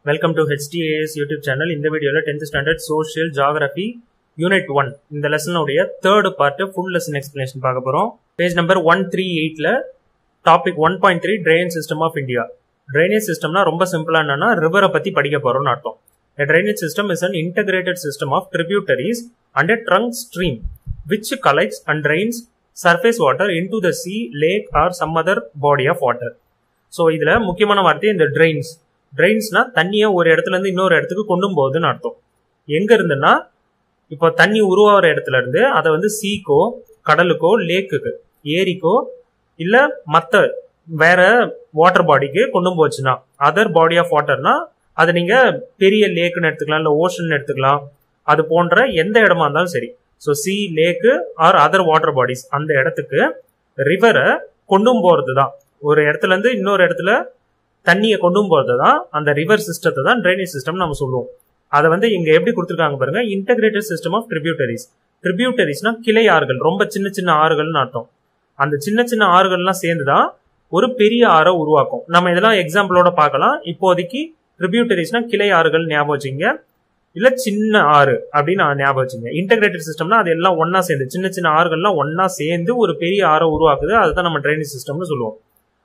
Welcome to HDAS YouTube channel இந்த வீடியோவில் tenth standard social geography unit one இந்த லெசனுடைய third part full lesson explanation பார்க்க போகிறோம் பேஜ் நம்பர் ஒன் த்ரீ எயிட்டில் topic one point three drainage system of India drainage சிஸ்டம்னா ரொம்ப சிம்பிளா என்னன்னா ரிவரை பற்றி படிக்க போகிறோம்னு அர்த்தம் A drainage system is an integrated system of tributaries and a trunk stream which collects and drains surface water into the sea, lake or some other body of water. So இதில் முக்கியமான வார்த்தை இந்த ட்ரெயின்ஸ் ட்ரெயின்ஸ்னா தண்ணியை ஒரு இடத்துல இருந்து இன்னொரு இடத்துக்கு கொண்டு போகுதுன்னு அர்த்தம் எங்க இருந்துன்னா இப்போ தண்ணி உருவாகிற இடத்துல இருந்து அதை வந்து சீக்கோ கடலுக்கோ லேக்குக்கு ஏரிக்கோ இல்லை மற்ற வேற வாட்டர் பாடிக்கு கொண்டு போச்சுன்னா அதர் பாடி ஆஃப் வாட்டர்னா அது நீங்க பெரிய லேக்குன்னு எடுத்துக்கலாம் இல்லை ஓஷன் எடுத்துக்கலாம் அது போன்ற எந்த இடமா இருந்தாலும் சரி so sea lake or other water bodies அந்த இடத்துக்கு ரிவரை கொண்டும் போறது தான் ஒரு இடத்துல இருந்து இன்னொரு இடத்துல தண்ணியை கொண்டும் போறது தான் அந்த ரிவர் சிஸ்டத்தை தான் ட்ரைனேஜ் சிஸ்டம் நம்ம சொல்லுவோம் அதை வந்து இங்க எப்படி கொடுத்துருக்காங்க பாருங்க இன்டகிரேட்டட் சிஸ்டம் ஆஃப் ட்ரிபியூட்டரிஸ் ட்ரிபியூட்டரிஸ்னா கிளை ஆறுகள் ரொம்ப சின்ன சின்ன ஆறுகள்னு அர்த்தம் அந்த சின்ன சின்ன ஆறுகள்லாம் சேர்ந்து தான் ஒரு பெரிய ஆறை உருவாக்கும் நம்ம இதெல்லாம் எக்ஸாம்பிளோட பார்க்கலாம் இப்போதைக்கு ட்ரிபியூட்டரிஸ்னா கிளை ஆறுகள் ஞாபகம் வச்சுங்க இல்ல சின்ன ஆறு அப்படின்னு நான் ஞாபகம் வச்சுங்க இன்டகிரேட்டட் சிஸ்டம்னா அது எல்லாம் ஒன்னா சேர்ந்து சின்ன சின்ன ஆறுகள்லாம் ஒன்னா சேர்ந்து ஒரு பெரிய ஆறை உருவாக்குது அதுதான் நம்ம ட்ரைனேஜ் சிஸ்டம்னு சொல்லுவோம்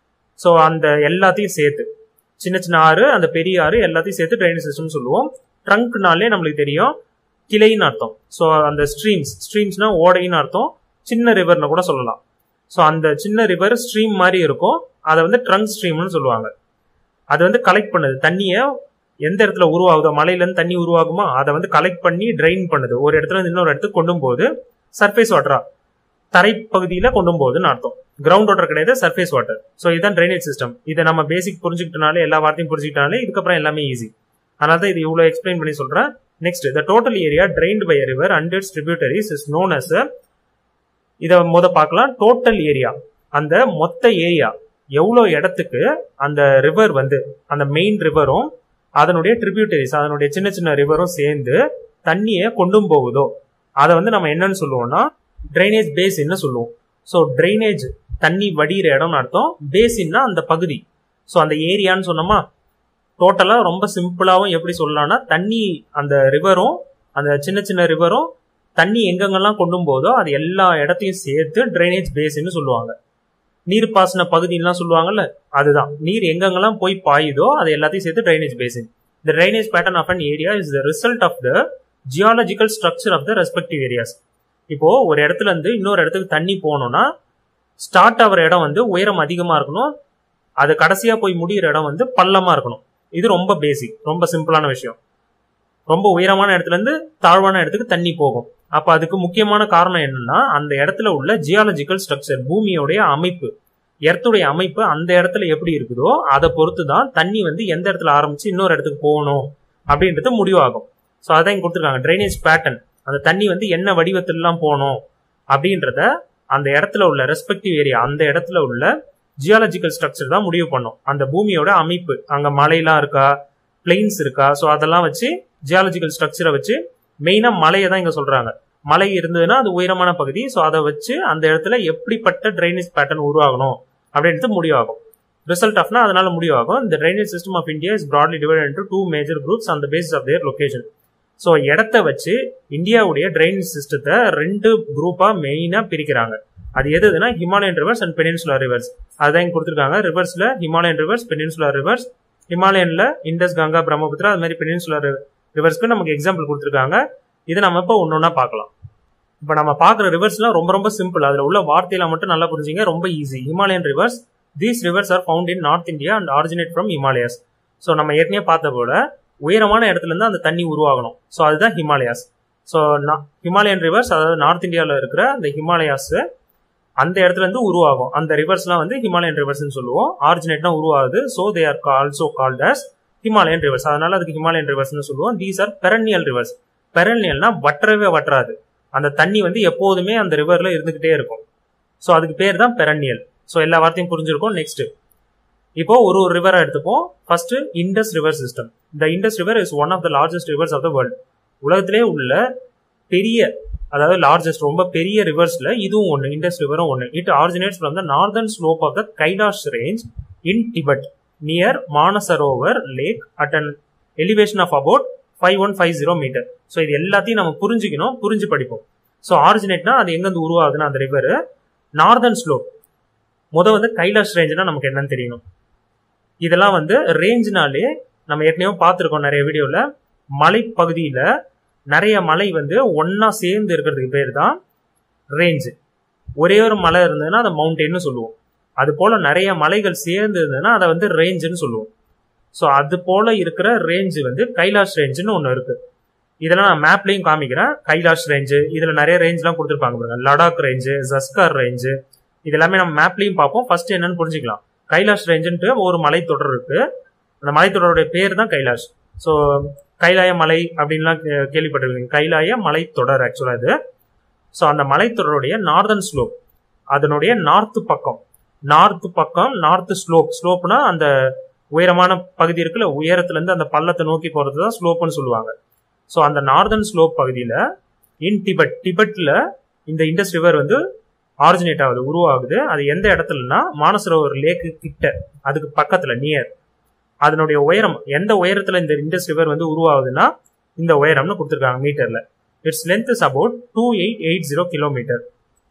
ஸோ அந்த எல்லாத்தையும் சேர்த்து சின்ன சின்ன ஆறு அந்த பெரிய ஆறு எல்லாத்தையும் சேர்த்து ட்ரைனேஜ் சிஸ்டம் சொல்லுவோம் ட்ரங்க்னாலே நம்மளுக்கு தெரியும் கிளைன்னு அர்த்தம் ஸோ அந்த ஸ்ட்ரீம்ஸ் ஸ்ட்ரீம்ஸ்னா ஓடைன்னு அர்த்தம் சின்ன ரிவர்னு கூட சொல்லலாம் ஸோ அந்த சின்ன ரிவர் ஸ்ட்ரீம் மாதிரி இருக்கும் அதை வந்து ட்ரங்க் ஸ்ட்ரீம்னு சொல்லுவாங்க அது வந்து கலெக்ட் பண்ணுது தண்ணியை எந்த இடத்துல உருவாகுதோ மலையிலேருந்து தண்ணி உருவாகுமா அதை வந்து கலெக்ட் பண்ணி ட்ரைன் பண்ணுது ஒரு இடத்துல இருந்து இன்னொரு இடத்துக்கு கொண்டு போகுது சர்ஃபேஸ் வாட்டரா தரைப்பகுதியில் கொண்டு போகுதுன்னு அர்த்தம் கிரவுண்ட் வாட்டர் கிடையாது சர்ஃபேஸ் வாட்டர் ஸோ இதுதான் ட்ரைனேஜ் சிஸ்டம் இதை நம்ம பேசிக் புரிஞ்சுக்கிட்டனாலே எல்லா வார்த்தையும் புரிஞ்சுக்கிட்டனாலே இதுக்கப்புறம் எல்லாமே ஈஸி அதனால தான் இது இவ்வளோ எக்ஸ்பிளைன் பண்ணி சொல்கிறேன் next the total area drained by river and its tributaries is known as இதை முத பார்க்கலாம் டோட்டல் ஏரியா அந்த மொத்த ஏரியா எவ்வளோ இடத்துக்கு அந்த ரிவர் வந்து அந்த மெயின் ரிவரும் அதனுடைய ட்ரிபியூட்டரிஸ் அதனுடைய சின்ன சின்ன ரிவரும் சேர்ந்து தண்ணியை கொண்டும் போகுதோ அதை வந்து நம்ம என்னன்னு சொல்லுவோம்னா ட்ரைனேஜ் பேசின்னு சொல்லுவோம் ஸோ ட்ரைனேஜ் தண்ணி வடிகிற இடம்னு அர்த்தம் பேசின்னா அந்த பகுதி ஸோ அந்த ஏரியான்னு சொன்னோமா டோட்டலாக ரொம்ப சிம்பிளாகவும் எப்படி சொல்லலாம்னா தண்ணி அந்த ரிவரும் அந்த சின்ன சின்ன ரிவரும் தண்ணி எங்கெங்கெல்லாம் கொண்டும் போதோ அது எல்லா இடத்தையும் சேர்த்து ட்ரைனேஜ் பேசின்னு சொல்லுவாங்க நீர்ப்பாசன பகுதியெல்லாம் சொல்லுவாங்கல்ல அதுதான் நீர் எங்கெங்கெல்லாம் போய் பாயுதோ அது எல்லாத்தையும் சேர்த்து drainage basin the drainage pattern of an area is the result of the geological structure of the respective areas இப்போ ஒரு இடத்துல இருந்து இன்னொரு இடத்துக்கு தண்ணி போகணும்னா ஸ்டார்ட் ஆகிற இடம் வந்து உயரம் அதிகமா இருக்கணும் அது கடைசியா போய் முடிகிற இடம் வந்து பள்ளமா இருக்கணும் இது ரொம்ப பேசிக் ரொம்ப சிம்பிளான விஷயம் ரொம்ப உயரமான இடத்துல இருந்து தாழ்வான இடத்துக்கு தண்ணி போகும் அப்ப அதுக்கு முக்கியமான காரணம் என்னன்னா அந்த இடத்துல உள்ள ஜியாலஜிக்கல் ஸ்ட்ரக்சர் பூமியோடைய அமைப்பு எர்த்துடைய அமைப்பு அந்த இடத்துல எப்படி இருக்குதோ அதை பொறுத்து தான் தண்ணி வந்து எந்த இடத்துல ஆரம்பிச்சு இன்னொரு இடத்துக்கு போகணும் அப்படின்றது முடிவாகும் ஸோ அதான் இங்க கொடுத்துருக்காங்க ட்ரைனேஜ் பேட்டர்ன் அந்த தண்ணி வந்து என்ன வடிவத்திலாம் போகணும் அப்படின்றத அந்த இடத்துல உள்ள ரெஸ்பெக்டிவ் ஏரியா அந்த இடத்துல உள்ள ஜியாலஜிக்கல் ஸ்ட்ரக்சர் தான் முடிவு பண்ணும் அந்த பூமியோட அமைப்பு அங்க மலையெல்லாம் இருக்கா பிளெயின்ஸ் இருக்கா ஸோ அதெல்லாம் வச்சு ஜியாலஜிக்கல் ஸ்ட்ரக்சரை வச்சு மெயினா மலையை தான் இங்க சொல்றாங்க மலை இருந்ததுன்னா அது உயரமான பகுதி ஸோ அதை வச்சு அந்த இடத்துல எப்படிப்பட்ட ட்ரைனேஜ் பேட்டர்ன் உருவாகணும் அப்படின்றது முடிவாகும் ரிசல்ட் ஆஃப்னா அதனால முடிவாகும் இந்த drainage system of India is broadly divide into two major groups அந்த basis of their location so இடத்த வச்சு இந்தியாவுடைய ட்ரைனேஜ் சிஸ்டத்தை ரெண்டு குரூப்பா மெயினா பிரிக்கிறாங்க அது எதுனா Himalayan rivers and peninsular rivers அதுதான் இங்க கொடுத்துருக்காங்க ரிவர்ஸ்ல ஹிமாலயன் ரிவர்ஸ் பெனின்சுலர் ரிவர்ஸ் ஹிமாலயன்ல இண்டஸ் கங்கா பிரம்மபுத்திரா அது மாதிரி பெனின்சுலர் ரிவர்ஸ்க்கு நமக்கு எக்ஸாம்பிள் கொடுத்துருக்காங்க இதை நம்ம இப்போ ஒன்று ஒன்றா பார்க்கலாம் இப்போ நம்ம பார்க்குற ரிவர்ஸ்லாம் ரொம்ப ரொம்ப சிம்பிள் அதில் உள்ள வார்த்தையில மட்டும் நல்லா புரிஞ்சுங்க ரொம்ப easy Himalayan rivers these rivers are found in north India and originate from Himalayas so நம்ம ஏற்கனவே பார்த்த போல உயரமான இடத்துல இருந்து அந்த தண்ணி உருவாகணும் ஸோ அதுதான் ஹிமாலயாஸ் ஸோ ஹிமாலயன் ரிவர்ஸ் அதாவது நார்த் இந்தியாவில் இருக்கிற அந்த ஹிமாலயாஸ் அந்த இடத்துல இருந்து உருவாகும் அந்த ரிவர்ஸ்லாம் வந்து ஹிமாலயன் ரிவர்ஸ்னு சொல்லுவோம் ஆரிஜினேட்னா உருவாகுது so they are also called as Himalayan rivers அதனால அதுக்கு ஹிமாலயன் ரிவர்ஸ்னு சொல்லுவோம் தீஸ் ஆர் பெரனியல் ரிவர்ஸ் பெரனியல்னா வற்றவே வற்றாது அந்த தண்ணி வந்து எப்போதுமே அந்த ரிவர்ல இருந்துகிட்டே இருக்கும் ஸோ அதுக்கு பேர் தான் பெரனியல் ஸோ எல்லா வார்த்தையும் புரிஞ்சிருக்கும் நெக்ஸ்ட் இப்போ ஒரு ஒரு ரிவரை எடுத்துப்போம் ஃபர்ஸ்ட் இண்டஸ் ரிவர் சிஸ்டம் இந்த Indus river is one of the largest rivers of the world உலகத்திலே உள்ள பெரிய அதாவது லார்ஜஸ்ட் ரொம்ப பெரிய ரிவர்ஸ்ல இதுவும் ஒன்று இண்டஸ் ரிவரும் ஒன்று it originates from the northern slope of the Kailash range in Tibet near Manasarovar lake at an elevation of about five one five zero metre so இது எல்லாத்தையும் நம்ம புரிஞ்சுக்கணும் புரிஞ்சு படிப்போம் ஸோ ஆரிஜினேட்னா அது எங்கேருந்து உருவாகுதுன்னா அந்த ரிவர் நார்தர்ன் ஸ்லோப் முத வந்து கைலாஷ் ரேஞ்சுனா நமக்கு என்னன்னு தெரியணும் இதெல்லாம் வந்து ரேஞ்சுனாலே நம்ம ஏற்கனவே பார்த்துருக்கோம் நிறைய வீடியோவில் மலைப்பகுதியில் நிறைய மலை வந்து ஒன்னா சேர்ந்து இருக்கிறதுக்கு பேர் தான் ரேஞ்சு ஒரே ஒரு மலை இருந்ததுன்னா அதை மவுண்டென்னு சொல்லுவோம் அது போல நிறைய மலைகள் சேர்ந்து இருந்ததுன்னா அதை வந்து ரேஞ்சுன்னு சொல்லுவோம் ஸோ அது போல இருக்கிற ரேஞ்சு வந்து கைலாஷ் ரேஞ்சுன்னு ஒன்று இருக்கு இதெல்லாம் நான் மேப்லையும் காமிக்கிறேன் கைலாஷ் ரேஞ்சு இதுல நிறைய ரேஞ்ச்லாம் கொடுத்துருப்பாங்க பாருங்க லடாக் ரேஞ்சு ஜஸ்கார் ரேஞ்சு இது எல்லாமே நம்ம மேப்லையும் பார்ப்போம் ஃபர்ஸ்ட் என்னன்னு புரிஞ்சுக்கலாம் கைலாஷ் ரேஞ்சுன்ட்டு ஒரு மலைத்தொடர் இருக்கு அந்த மலைத்தொடருடைய பேர் தான் கைலாஷ் ஸோ கைலாய மலை அப்படின்லாம் கே- கேள்விப்பட்டிருக்கீங்க கைலாய மலைத்தொடர் ஆக்சுவலா இது ஸோ அந்த மலைத்தொடருடைய நார்தர்ன் ஸ்லோப் அதனுடைய நார்த் பக்கம் நார்த் பக்கம் நார்த் ஸ்லோப் ஸ்லோப்னா அந்த உயரமான பகுதி இருக்குல்ல உயரத்துல இருந்து அந்த பள்ளத்தை நோக்கி போறது தான் ஸ்லோப்னு சொல்லுவாங்க ஸோ அந்த நார்தர்ன் ஸ்லோப் பகுதியில இன் டிபெட் டிபெட்ல இந்த இண்டஸ் ரிவர் வந்து ஆரிஜினேட் ஆகுது உருவாகுது அது எந்த இடத்துலனா மானசரோவர் லேக்கு கிட்ட அதுக்கு பக்கத்துல நியர் அதனுடைய உயரம் எந்த உயரத்துல இந்த இண்டஸ் ரிவர் வந்து உருவாகுதுன்னா இந்த உயரம்னு கொடுத்துருக்காங்க மீட்டர்ல its length is about two eight eight zero kilometre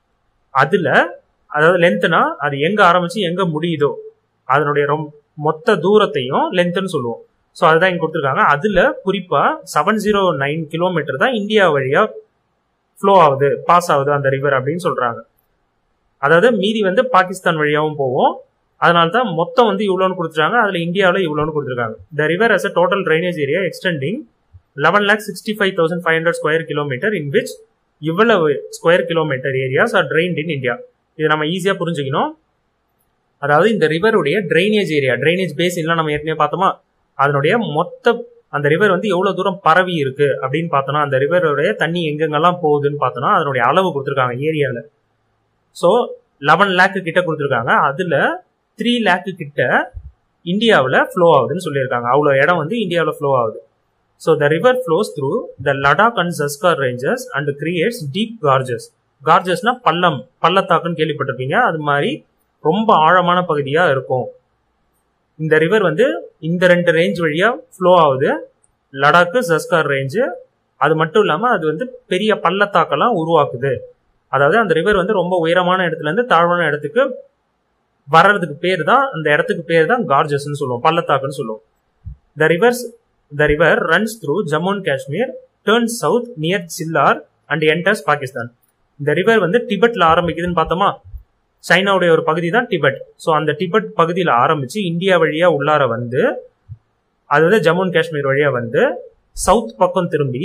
அதுல அதாவது லென்த்னா அது எங்க ஆரம்பிச்சு எங்க முடியுதோ அதனுடைய ரொம்ப மொத்த தூரத்தையும் லென்த்னு சொல்லுவோம் ஸோ அதுதான் இங்க கொடுத்துருக்காங்க அதுல குறிப்பா செவன் ஜீரோ நைன் கிலோமீட்டர் தான் இந்தியா வழியா ஃப்ளோ ஆகுது பாஸ் ஆகுது அந்த ரிவர் அப்படின்னு சொல்றாங்க அதாவது மீதி வந்து பாகிஸ்தான் வழியாவும் போகும் அதனால தான் மொத்தம் வந்து இவ்வளோன்னு கொடுத்துருக்காங்க அதுல இந்தியாவில் இவ்வளோன்னு கொடுத்துருக்காங்க the river as a total drainage area extending eleven lakh sixty five thousand five hundred square kilometre in which இவ்வளவு square kilometre areas are drained in India இது நம்ம ஈஸியா புரிஞ்சுக்கணும் அதாவது இந்த ரிவருடைய ட்ரைனேஜ் ஏரியா ட்ரைனேஜ் பேசின்லாம் நம்ம ஏற்கனவே பார்த்தோமா அதனுடைய மொத்த அந்த ரிவர் வந்து எவ்வளவு தூரம் பரவி இருக்கு அப்படின்னு பார்த்தோம்னா அந்த ரிவருடைய தண்ணி எங்கெங்கெல்லாம் போகுதுன்னு பார்த்தோம்னா அதனுடைய அளவு கொடுத்துருக்காங்க ஏரியால ஸோ லெவன் லேக்கு கிட்ட கொடுத்துருக்காங்க அதுல த்ரீ லேக்கு கிட்ட இந்தியாவில் ஃப்ளோ ஆகுதுன்னு சொல்லியிருக்காங்க அவ்வளோ இடம் வந்து இந்தியாவில் ஃப்ளோ ஆகுது so the river flows through the Ladakh and Zanskar ranges and creates deep gorges கார்ஜஸ்னா பள்ளம் பள்ளத்தாக்குன்னு கேள்விப்பட்டிருப்பீங்க அது மாதிரி ரொம்ப ஆழமான பகுதியா இருக்கும் இந்த ரிவர் வந்து இந்த ரெண்டு ரேஞ்ச் வழியா ஃப்ளோ ஆகுது லடாக்கு ஜஸ்கார் ரேஞ்சு அது மட்டும் இல்லாம அது வந்து பெரிய பள்ளத்தாக்கெல்லாம் உருவாக்குது அதாவது அந்த ரிவர் வந்து ரொம்ப உயரமான இடத்துல இருந்து தாழ்வான இடத்துக்கு வர்றதுக்கு பேர் தான் அந்த இடத்துக்கு பேர் தான் கார்ஜஸ்ன்னு சொல்லுவோம் பள்ளத்தாக்குன்னு சொல்லுவோம் the rivers the river runs through Jammu and Kashmir turn south near Chillar and enters Pakistan இந்த ரிவர் வந்து டிபெட்ல ஆரம்பிக்குதுன்னு பார்த்தோமா சைனாவுடைய ஒரு பகுதி தான் டிபெட் ஸோ அந்த டிபெட் பகுதியில் ஆரம்பிச்சு இந்தியா வழியா உள்ளார வந்து அதாவது ஜம்மு அண்ட் காஷ்மீர் வழியா வந்து சவுத் பக்கம் திரும்பி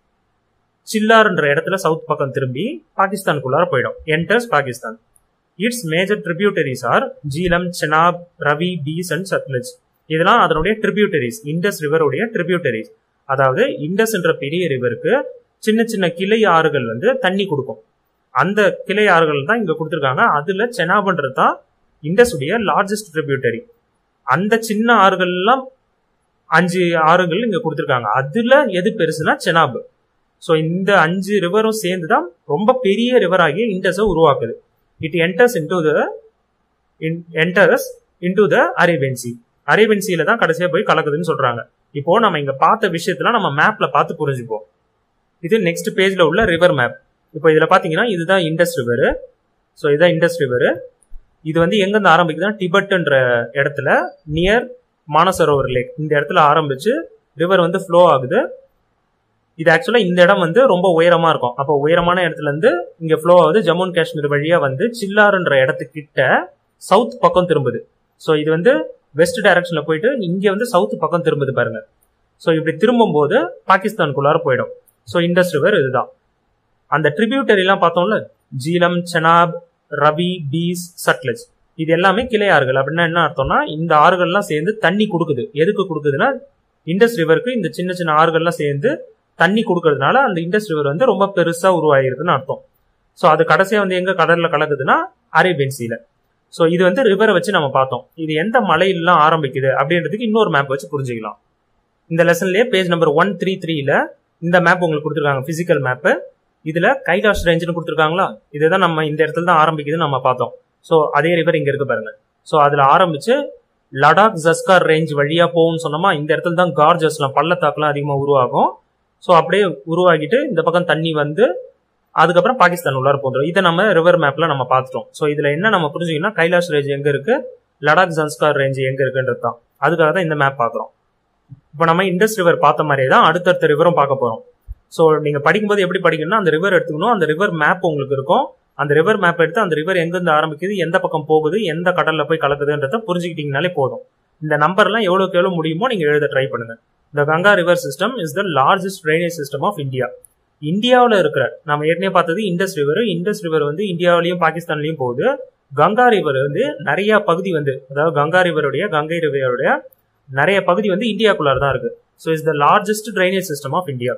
சில்லார்ன்ற இடத்துல சவுத் பக்கம் திரும்பி பாகிஸ்தானுக்குள்ளார போயிடும் enters Pakistan its major tributaries are Jhelum Chenab Ravi Beas and Sutlej இதெல்லாம் அதனுடைய ட்ரிபியூட்டரிஸ் இண்டஸ் ரிவருடைய ட்ரிபியூட்டரிஸ் அதாவது இண்டஸ் என்ற பெரிய ரிவருக்கு சின்ன சின்ன கிளை ஆறுகள் வந்து தண்ணி கொடுக்கும் அந்த கிளை ஆறுகள் தான் இங்க கொடுத்துருக்காங்க அதுல செனாப்ன்றது தான் இண்டஸ் உடைய லார்ஜஸ்ட் ட்ரிபியூட்டரி அந்த சின்ன ஆறுகள் எல்லாம் அஞ்சு ஆறுகள் இங்க கொடுத்துருக்காங்க அதுல எது பெருசுனா செனாப் ஸோ இந்த அஞ்சு ரிவரும் சேர்ந்து தான் ரொம்ப பெரிய ரிவர் ஆகிய இண்டஸை உருவாக்குது it enters into the enters into the Arabian sea Arabian சீல தான் கடைசியா போய் கலக்குதுன்னு சொல்றாங்க இப்போ நம்ம இங்க பார்த்த விஷயத்துல நம்ம மேப்ல பார்த்து புரிஞ்சுப்போம் இது நெக்ஸ்ட் பேஜ்ல உள்ள ரிவர் மேப் இப்போ இதுல பாத்தீங்கன்னா இதுதான் இண்டஸ் ரிவர் ஸோ இதுதான் இண்டஸ் ரிவர் இது வந்து எங்கிருந்து ஆரம்பிக்குதுன்னா டிபெட்ன்ற இடத்துல நியர் மானசரோவர் லேக் இந்த இடத்துல ஆரம்பிச்சு ரிவர் வந்து ஃப்ளோ ஆகுது இது ஆக்சுவலா இந்த இடம் வந்து ரொம்ப உயரமா இருக்கும் அப்போ உயரமான இடத்துல இருந்து இங்க ஃப்ளோ ஆகுது ஜம்மு அண்ட் காஷ்மீர் வழியா வந்து சில்லாறுன்ற இடத்துக்கிட்ட சவுத் பக்கம் திரும்புது ஸோ இது வந்து வெஸ்ட் டைரக்ஷன்ல போயிட்டு இங்க வந்து சவுத் பக்கம் திரும்புது பாருங்க ஸோ இப்படி திரும்பும் போது பாகிஸ்தானுக்குள்ளார போயிடும் ஸோ இண்டஸ் ரிவர் இதுதான் அந்த ட்ரிபியூட்டரி எல்லாம் பார்த்தோம்ல ஜீலம் செனாப் ரவி பீஸ் சட்லஜ் இது எல்லாமே கிளை ஆறுகள் அப்படின்னா என்ன அர்த்தம்னா இந்த ஆறுகள்லாம் சேர்ந்து தண்ணி கொடுக்குது எதுக்கு கொடுக்குதுன்னா இண்டஸ் ரிவருக்கு இந்த சின்ன சின்ன ஆறுகள்லாம் சேர்ந்து தண்ணி கொடுக்கறதுனால அந்த இண்டஸ் ரிவர் வந்து ரொம்ப பெருசா உருவாகிருக்குன்னு அர்த்தம் ஸோ அது கடைசியா வந்து எங்க கடல்ல கலக்குதுன்னா அரேபியன் சீல ஸோ இது வந்து ரிவரை வச்சு நம்ம பார்த்தோம் இது எந்த மலையிலாம் ஆரம்பிக்குது அப்படின்றதுக்கு இன்னொரு மேப் வச்சு புரிஞ்சுக்கலாம் இந்த லெசன்லயே பேஜ் நம்பர் ஒன் த்ரீ த்ரீல இந்த மேப் உங்களுக்கு கொடுத்துருக்காங்க பிசிக்கல் மேப்பு இதுல கைலாஷ் ரேஞ்சுன்னு கொடுத்துருக்காங்களா இதுதான் நம்ம இந்த இடத்துல தான் ஆரம்பிக்குதுன்னு நம்ம பார்த்தோம் ஸோ அதே ரிவர் இங்க இருக்கு பாருங்க ஸோ அதுல ஆரம்பிச்சு லடாக் ஜஸ்கார் ரேஞ்ச் வழியா போகும்னு சொன்னோமா இந்த இடத்துல தான் கார்ஜஸ்லாம் பள்ளத்தாக்குலாம் அதிகமா உருவாகும் ஸோ அப்படியே உருவாகிட்டு இந்த பக்கம் தண்ணி வந்து அதுக்கப்புறம் பாகிஸ்தான் உள்ளார போந்துடும் இதை நம்ம ரிவர் மேப்ல நம்ம பார்த்துட்டோம் ஸோ இதுல என்ன நம்ம புரிஞ்சுக்கணும் கைலாஷ் ரேஞ்ச் எங்க இருக்கு லடாக் ஜன்ஸ்கார் ரேஞ்ச் எங்க இருக்குன்றது தான் அதுக்காக தான் இந்த மேப் பார்க்குறோம் இப்போ நம்ம இண்டஸ் ரிவர் பார்த்த மாதிரியே தான் அடுத்தடுத்த ரிவரும் பார்க்க போறோம் ஸோ நீங்க படிக்கும்போது எப்படி படிக்கணும்னா அந்த ரிவர் எடுத்துக்கணும் அந்த ரிவர் மேப் உங்களுக்கு இருக்கும் அந்த ரிவர் மேப் எடுத்து அந்த ரிவர் எங்கிருந்து ஆரம்பிக்குது எந்த பக்கம் போகுது எந்த கடல்ல போய் கலக்குதுன்றத புரிஞ்சுக்கிட்டீங்கனாலே போதும் இந்த நம்பர்லாம் எவ்வளவுக்கு எவ்வளவு முடியுமோ நீங்க எழுத ட்ரை பண்ணுங்க இந்த Ganga river system is the largest drainage system of India இந்தியாவில் இருக்கிற நம்ம ஏற்கனவே பார்த்தது இண்டஸ் ரிவர் இண்டஸ் ரிவர் வந்து இந்தியாவிலையும் பாகிஸ்தான்லயும் போகுது கங்கா ரிவர் வந்து நிறைய பகுதி வந்து அதாவது கங்கா ரிவருடைய கங்கை ரிவருடைய நிறைய பகுதி வந்து இந்தியாக்குள்ளார தான் இருக்கு so is the largest drainage system of India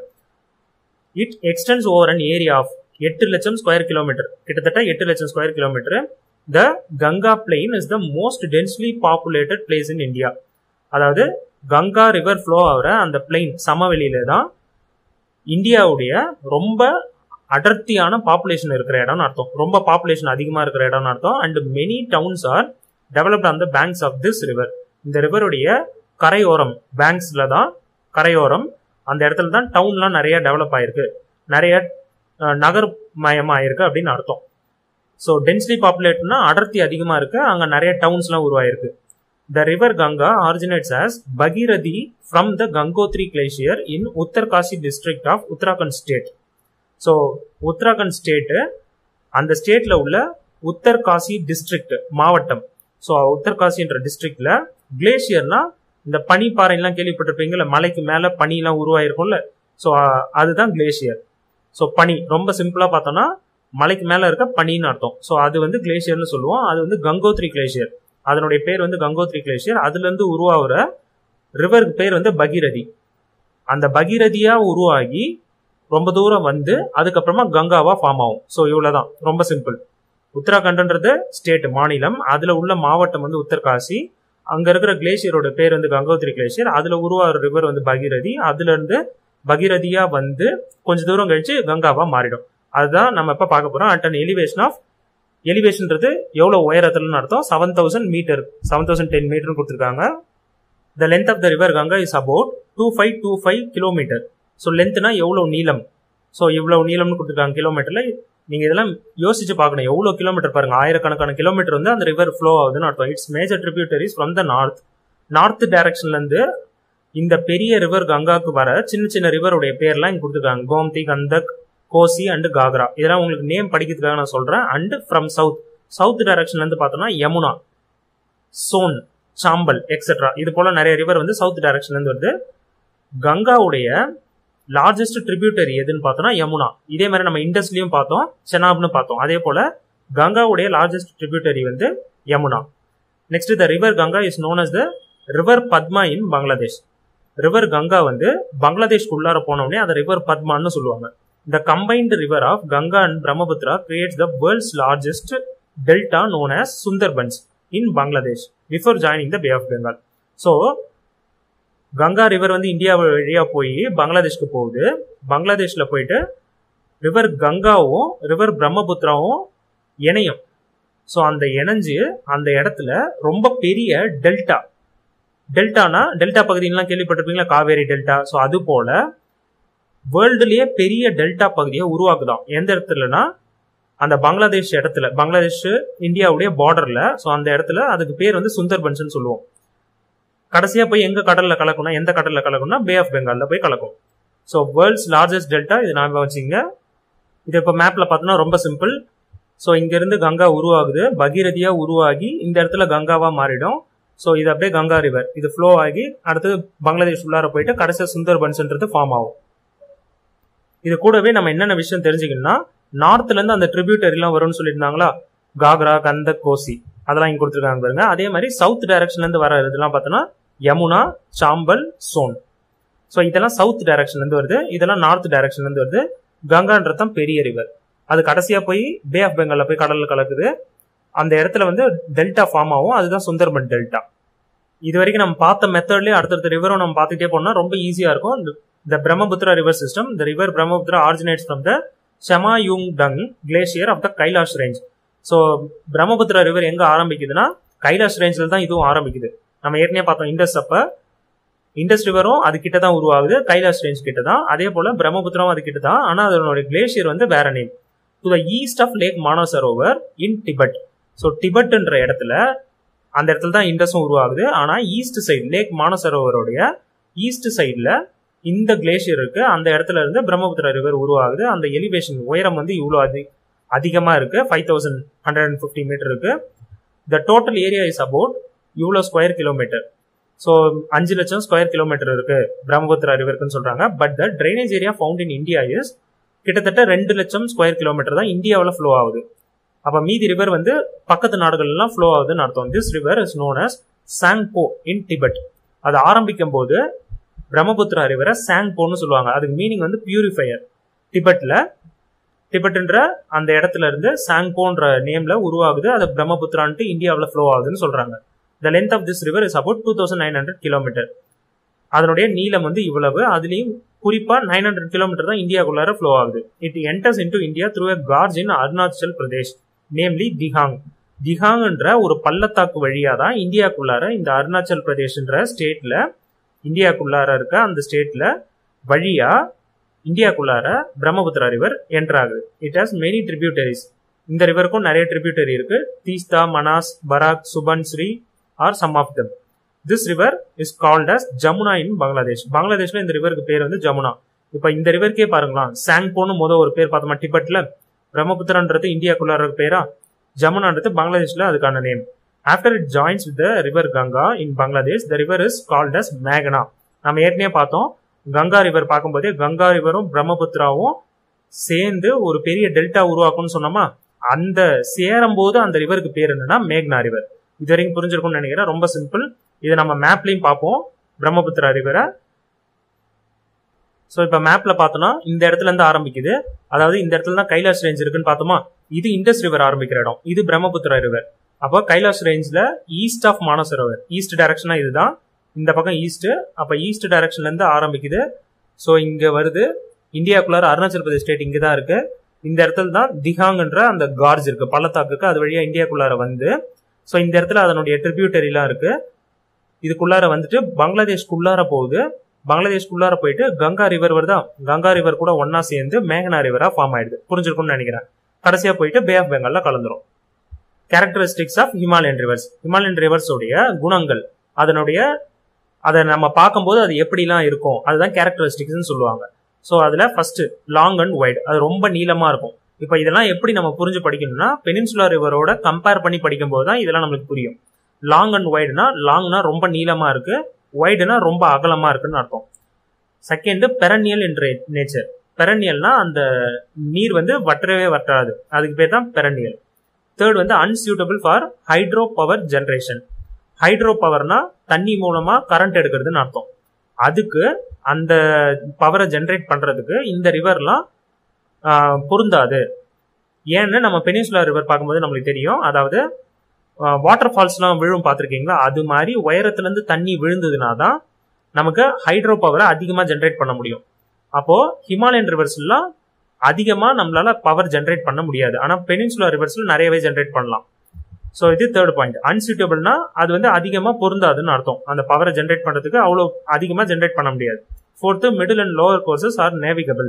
it extends over an area of எட்டு லட்சம் ஸ்கொயர் கிலோமீட்டர் கிட்டத்தட்ட எட்டு லட்சம் square kilometre the Ganga plain is the most densely populated place in India அதாவது கங்கா ரிவர் ஃப்ளோ ஆகிற அந்த பிளெயின் சமவெளியில தான் இந்தியாவுடைய ரொம்ப அடர்த்தியான பாப்புலேஷன் இருக்கிற இடம்னு அர்த்தம் ரொம்ப பாப்புலேஷன் அதிகமாக இருக்கிற இடம்னு அர்த்தம் and many towns are developed on the banks of this river இந்த ரிவருடைய கரையோரம் பேங்க்ஸ்ல தான் கரையோரம் அந்த இடத்துல தான் டவுன்லாம் நிறைய டெவலப் ஆயிருக்கு நிறைய நகர்மயமாயிருக்கு அப்படின்னு அர்த்தம் ஸோ டென்ஸ்லி பாப்புலேட்னா அடர்த்தி அதிகமாக இருக்கு அங்கே நிறைய டவுன்ஸ்லாம் உருவாயிருக்கு the river Ganga originates as Bhagirathi from the Gangotri glacier in Uttarkashi district of Uttarakhand state so Uttarakhand state அந்த ஸ்டேட்ல உள்ள உத்தர்காசி டிஸ்ட்ரிக்ட் மாவட்டம் ஸோ உத்தர்காசின்ற டிஸ்ட்ரிக்ட்ல கிளேஷியர்னா இந்த பனி பாறைலாம் கேள்விப்பட்டிருப்பீங்கல்ல மலைக்கு மேல பனிலாம் உருவாயிருக்கும்ல ஸோ அதுதான் கிளேஷியர் ஸோ பனி ரொம்ப சிம்பிளா பார்த்தோம்னா மலைக்கு மேல இருக்க பனின்னு அர்த்தம் ஸோ அது வந்து கிளேஷியர்னு சொல்லுவோம் அது வந்து கங்கோத்ரி கிளேஷியர் அதனுடைய பேர் வந்து கங்கோத்ரி கிளேஷியர் அதுல இருந்து உருவாகிற ரிவருக்கு பேர் வந்து பகீரதி அந்த பகீரதியா உருவாகி ரொம்ப தூரம் வந்து அதுக்கப்புறமா கங்காவா ஃபார்ம் ஆகும் ஸோ இவ்வளவுதான் ரொம்ப சிம்பிள் உத்தராகண்ட்ன்றது ஸ்டேட் மாநிலம் அதுல உள்ள மாவட்டம் வந்து உத்தர்காசி அங்க இருக்கிற கிளேஷியரோட பேர் வந்து கங்கோத்ரி கிளேஷியர் அதுல உருவாகிற ரிவர் வந்து பகீரதி அதுல இருந்து பகீரதியா வந்து கொஞ்ச தூரம் கழிச்சு கங்காவா மாறிடும் அதுதான் நம்ம இப்ப பார்க்க போறோம் அட் அன் எலிவேஷன் ஆஃப் எலிவேஷன்ன்றது எவ்வளவு உயரத்துலன்னு அர்த்தம் seven thousand metre seven thousand ten metre கொடுத்துருக்காங்க the length of the river Ganga is about two five two five kilometre so லென்த்னா எவ்வளவு நீளம் ஸோ இவ்வளவு நீளம்னு கொடுத்துருக்காங்க கிலோமீட்டர்ல நீங்க இதெல்லாம் யோசிச்சு பார்க்கணும் எவ்வளவு கிலோமீட்டர் பாருங்க ஆயிரக்கணக்கான கிலோமீட்டர் வந்து அந்த ரிவர் ஃப்ளோ ஆகுதுன்னு அர்த்தம் its major tributaries from the north north டைரக்ஷன்ல இருந்து இந்த பெரிய ரிவர் கங்காக்கு வர சின்ன சின்ன ரிவருடைய பேர்லாம் இங்க கொடுத்துருக்காங்க கோம்தி கந்தக் கோசி அண்ட் காக்ரா இதெல்லாம் உங்களுக்கு நேம் படிக்கிறதுக்காக நான் சொல்றேன் அண்ட் ஃப்ரம் சவுத் சவுத் டைரக்ஷன்ல இருந்து பார்த்தோம்னா யமுனா சோன் சாம்பல் எக்ஸெட்ரா இது போல நிறைய ரிவர் வந்து சவுத் டைரக்ஷன்ல இருந்து வருது கங்காவுடைய லார்ஜஸ்ட் ட்ரிபியூட்டரி எதுன்னு பார்த்தோம்னா யமுனா இதே மாதிரி நம்ம இண்டஸ்ட்ரியும் பார்த்தோம் செனாப்னு பார்த்தோம் அதே போல கங்காவுடைய லார்ஜஸ்ட் ட்ரிபியூட்டரி வந்து Yamuna next the river Ganga is known as the river Padma in Bangladesh river Ganga வந்து பங்களாதேஷ்க்கு உள்ளார போனோடனே அதை ரிவர் பத்மான்னு சொல்லுவாங்க the combined river of Ganga and Brahmaputra creates the world's largest delta known as Sundarbans in Bangladesh before joining the pay of Bengal so Ganga river வந்து India வழியா போய் பங்களாதேஷ்க்கு போகுது பங்களாதேஷ்ல போயிட்டு ரிவர் கங்காவும் ரிவர் பிரம்மபுத்திராவும் இணையும் ஸோ அந்த இணைஞ்சு அந்த இடத்துல ரொம்ப பெரிய டெல்டா டெல்டானா டெல்டா பகுதியெல்லாம் கேள்விப்பட்டிருப்பீங்களா காவேரி டெல்டா ஸோ அது போல வேர்ல்டுலயே பெரிய டெல்டா பகுதியை உருவாக்குதான் எந்த இடத்துலனா அந்த பங்களாதேஷ் இடத்துல பங்களாதேஷ் இந்தியாவுடைய பார்டர்ல ஸோ அந்த இடத்துல அதுக்கு பேர் வந்து சுந்தர்பன்ஸ்னு சொல்லுவோம் கடைசியா போய் எங்க கடல்ல கலக்கும்னா எந்த கடல்ல கலக்கும்னா பே ஆஃப் பெங்கால்ல போய் கலக்கும் ஸோ வேர்ல்ட்ஸ் லார்ஜஸ்ட் டெல்டா இது ஞாபகம் வச்சுங்க இது இப்போ மேப்ல பார்த்தோம்னா ரொம்ப சிம்பிள் ஸோ இங்க இருந்து கங்கா உருவாகுது பகீரதியா உருவாகி இந்த இடத்துல கங்காவா மாறிடும் ஸோ இது அப்படியே கங்கா ரிவர் இது ஃப்ளோ ஆகி அடுத்து பங்களாதேஷ் உள்ளார போயிட்டு கடைசியா சுந்தர்பன்ஸ்ன்றது ஃபார்ம் ஆகும் இது கூடவே நம்ம என்னென்ன விஷயம் தெரிஞ்சுக்கணும்னா நார்த்ல இருந்து அந்த ட்ரிபியூட்டரிலாம் வரும்னு சொல்லியிருந்தாங்களா காக்ரா கந்த கோசி அதெல்லாம் இங்க கொடுத்துருக்காங்க பாருங்க அதே மாதிரி சவுத் டைரக்ஷன்ல இருந்து வர இதெல்லாம் பார்த்தோன்னா யமுனா சாம்பல் சோன் ஸோ இதெல்லாம் சவுத் டைரக்ஷன்ல இருந்து வருது இதெல்லாம் நார்த் டைரக்ஷன்ல இருந்து வருது கங்கான்றது தான் பெரிய ரிவர் அது கடைசியா போய் பே ஆஃப் பெங்கால்ல போய் கடல்ல கலக்குது அந்த இடத்துல வந்து டெல்டா ஃபார்ம் ஆகும் அதுதான் சுந்தர்பன் டெல்டா இது வரைக்கும் நம்ம பார்த்த மெத்தட்லயே அடுத்தடுத்த ரிவரும் நம்ம பார்த்துட்டே போனா ரொம்ப ஈஸியா இருக்கும் the Brahmaputra river system the river Brahmaputra originates from the Chemayungdung glacier of the Kailash range so Brahmaputra river எங்க ஆரம்பிக்குதுன்னா கைலாஷ் ரேஞ்சில் தான் இதுவும் ஆரம்பிக்குது நம்ம ஏற்கனவே பார்த்தோம் இண்டஸ் அப்ப இண்டஸ் ரிவரும் அது கிட்ட தான் உருவாகுது கைலாஷ் ரேஞ்ச் கிட்ட தான் அதே போல பிரம்மபுத்திரம் அது கிட்ட தான் ஆனா அதனுடைய கிளேஷியர் வந்து வேற name to the east of lake Manasarovar in Tibet so டிபெட்ன்ற இடத்துல அந்த இடத்துல தான் இண்டஸும் உருவாகுது ஆனா ஈஸ்ட் சைடு லேக் மானசரோவருடைய ஈஸ்ட் சைடில் இந்த கிளேஷியர் இருக்கு அந்த இடத்துல இருந்து பிரம்மபுத்திரா ரிவர் உருவாகுது அந்த எலிவேஷன் உயரம் வந்து இவ்வளோ அதி அதிகமாக இருக்கு five thousand hundred and fifty metre இருக்கு the total area is about இவ்வளோ ஸ்கொயர் கிலோமீட்டர் ஸோ அஞ்சு லட்சம் ஸ்கொயர் கிலோமீட்டர் இருக்கு பிரம்மபுத்திரா ரிவருக்குன்னு சொல்றாங்க but the drainage area found in India is கிட்டத்தட்ட ரெண்டு லட்சம் ஸ்கொயர் கிலோமீட்டர் தான் இந்தியாவில் ஃப்ளோ ஆகுது அப்போ மீதி ரிவர் வந்து பக்கத்து நாடுகள்லாம் ஃப்ளோ ஆகுதுன்னு அர்த்தம் this river is known as Tsangpo in Tibet அது ஆரம்பிக்கும் போது பிரம்மபுத்திரா ரிவரை சாங்போன்னு சொல்லுவாங்க அதுக்கு மீனிங் வந்து பியூரிஃபையர் டிபெட்ல டிபெட்ன்ற அந்த இடத்துல இருந்து சாங்போன்ற நேம்ல உருவாகுது அது பிரம்மபுத்திரான்ட்டு இந்தியாவில் ஃப்ளோ ஆகுதுன்னு சொல்றாங்க the length of this river is about two thousand nine hundred kilometre அதனுடைய நீளம் வந்து இவ்வளவு அதுலயும் குறிப்பா நைன் ஹண்ட்ரட் கிலோமீட்டர் தான் இந்தியாக்குள்ளார ஃப்ளோ ஆகுது it enters into India through a gorge in Arunachal Pradesh namely Dihang திஹாங்ன்ற ஒரு பள்ளத்தாக்கு வழியா தான் இந்தியாக்குள்ளார இந்த அருணாச்சல் பிரதேஷ்ன்ற ஸ்டேட்ல இந்தியாக்குள்ளார இருக்க அந்த ஸ்டேட்ல வழியா இந்தியாக்குள்ளார பிரம்மபுத்திரா ரிவர் என்ட்ராகுது இட் ஹாஸ் மெனி ட்ரிபியூட்டரிஸ் இந்த ரிவருக்கும் நிறைய ட்ரிபியூட்டரி இருக்கு Teesta Manas Barak Subansiri are some of them this river is called as Jamuna in Bangladesh பங்களாதேஷ்ல இந்த ரிவருக்கு பேர் வந்து ஜமுனா இப்ப இந்த ரிவருக்கே பாருங்களா சாங்போன்னு முத ஒரு பேர் பார்த்தோமா டிபெட்ல பிரம்மபுத்திரன்றது இந்தியாக்குள்ளார பேரா ஜமுனான்றது பங்களாதேஷ்ல அதுக்கான name after it joins with the river Ganga in Bangladesh the river is called as மேகனா நம்ம ஏற்கனவே பார்த்தோம் கங்கா ரிவர் பார்க்கும்போதே கங்கா ரிவரும் பிரம்மபுத்திராவும் சேர்ந்து ஒரு பெரிய டெல்டா உருவாக்கும்னு சொன்னோமா அந்த சேரும் போது அந்த ரிவருக்கு பேர் என்னன்னா மேக்னா ரிவர் இது வரைக்கும் புரிஞ்சிருக்கும்னு நினைக்கிறேன் ரொம்ப சிம்பிள் இதை நம்ம மேப்லயும் பார்ப்போம் பிரம்மபுத்திரா ரிவரை ஸோ இப்போ மேப்ல பார்த்தோம்னா இந்த இடத்துல இருந்து ஆரம்பிக்குது அதாவது இந்த இடத்துல தான் கைலாஷ் ரேஞ்ச் இருக்குன்னு பார்த்தோமா இது இண்டஸ் ரிவர் ஆரம்பிக்கிற இடம் இது பிரம்மபுத்திரா ரிவர் அப்போ கைலாஷ் ரேஞ்சில் ஈஸ்ட் ஆஃப் மானசரோவர் ஈஸ்ட் டைரக்ஷனா இதுதான் இந்த பக்கம் ஈஸ்ட் அப்போ ஈஸ்ட் டைரக்ஷன்ல இருந்து ஆரம்பிக்குது ஸோ இங்க வருது இந்தியாக்குள்ளார அருணாச்சல் பிரதேஷ் ஸ்டேட் இங்கே தான் இருக்கு இந்த இடத்துல தான் திஹாங்ன்ற அந்த கார்ஜ் இருக்கு பள்ளத்தாக்குக்கு அது வழியா இந்தியாக்குள்ளார வந்து ஸோ இந்த இடத்துல அதனுடைய ட்ரிபியூட்டரிலாம் இருக்கு இதுக்குள்ளார வந்துட்டு பங்களாதேஷ்குள்ளார போகுது பங்களாதேஷ்குள்ளார போயிட்டு கங்கா ரிவர் வருதா கங்கா ரிவர் கூட ஒன்னா சேர்ந்து மேகனா ரிவரா ஃபார்ம் ஆயிடுது புரிஞ்சிருக்கும்னு நினைக்கிறேன் கடைசியா போயிட்டு பே ஆஃப் பெங்கால்ல கலந்துரும் characteristics of Himalayan rivers Himalayan ரிவர்ஸோடைய குணங்கள் அதனுடைய அதை நம்ம பார்க்கும்போது அது எப்படிலாம் இருக்கும் அதுதான் கேரக்டரிஸ்டிக்ஸ்னு சொல்லுவாங்க ஸோ அதில் ஃபர்ஸ்ட் லாங் அண்ட் வைட் அது ரொம்ப நீளமாக இருக்கும் இப்போ இதெல்லாம் எப்படி நம்ம புரிஞ்சு படிக்கணும்னா பெனின்சுலா ரிவரோட கம்பேர் பண்ணி படிக்கும்போது தான் இதெல்லாம் நம்மளுக்கு புரியும் லாங் அண்ட் வைடுனா லாங்னா ரொம்ப நீளமாக இருக்கு வைடுனா ரொம்ப அகலமாக இருக்குன்னு அர்த்தம் செகண்ட் பெரனியல் என்ற நேச்சர் பெரனியல்னா அந்த நீர் வந்து வற்றவே வற்றாது அதுக்கு பேர் தான் பெரனியல் தேர்ட் வந்து unsuitable for hydro power generation hydro பவர்னா தண்ணி மூலமா கரண்ட் எடுக்கிறதுன்னு அர்த்தம் அதுக்கு அந்த பவரை ஜென்ரேட் பண்றதுக்கு இந்த ரிவர்லாம் பொருந்தாது ஏன்னு நம்ம பெனிசுலா ரிவர் பார்க்கும்போது நம்மளுக்கு தெரியும் அதாவது வாட்டர் ஃபால்ஸ்லாம் விழும் பார்த்துருக்கீங்களா அது மாதிரி உயரத்துலேருந்து தண்ணி விழுந்ததுனா தான் நமக்கு ஹைட்ரோ பவரை அதிகமாக ஜென்ரேட் பண்ண முடியும் அப்போ ஹிமாலயன் ரிவர்ஸ்லாம் அதிகமாக நம்மளால பவர் ஜென்ரேட் பண்ண முடியாது ஆனால் பெனின்சுலா ரிவர்ஸில் நிறையவே ஜென்ரேட் பண்ணலாம் ஸோ இது தேர்ட் பாயிண்ட் அன்சூட்டபிள்னா அது வந்து அதிகமாக பொருந்தாதுன்னு அர்த்தம் அந்த பவரை ஜென்ரேட் பண்ணுறதுக்கு அவ்வளோ அதிகமாக ஜென்ரேட் பண்ண முடியாது fourth middle and lower courses are navigable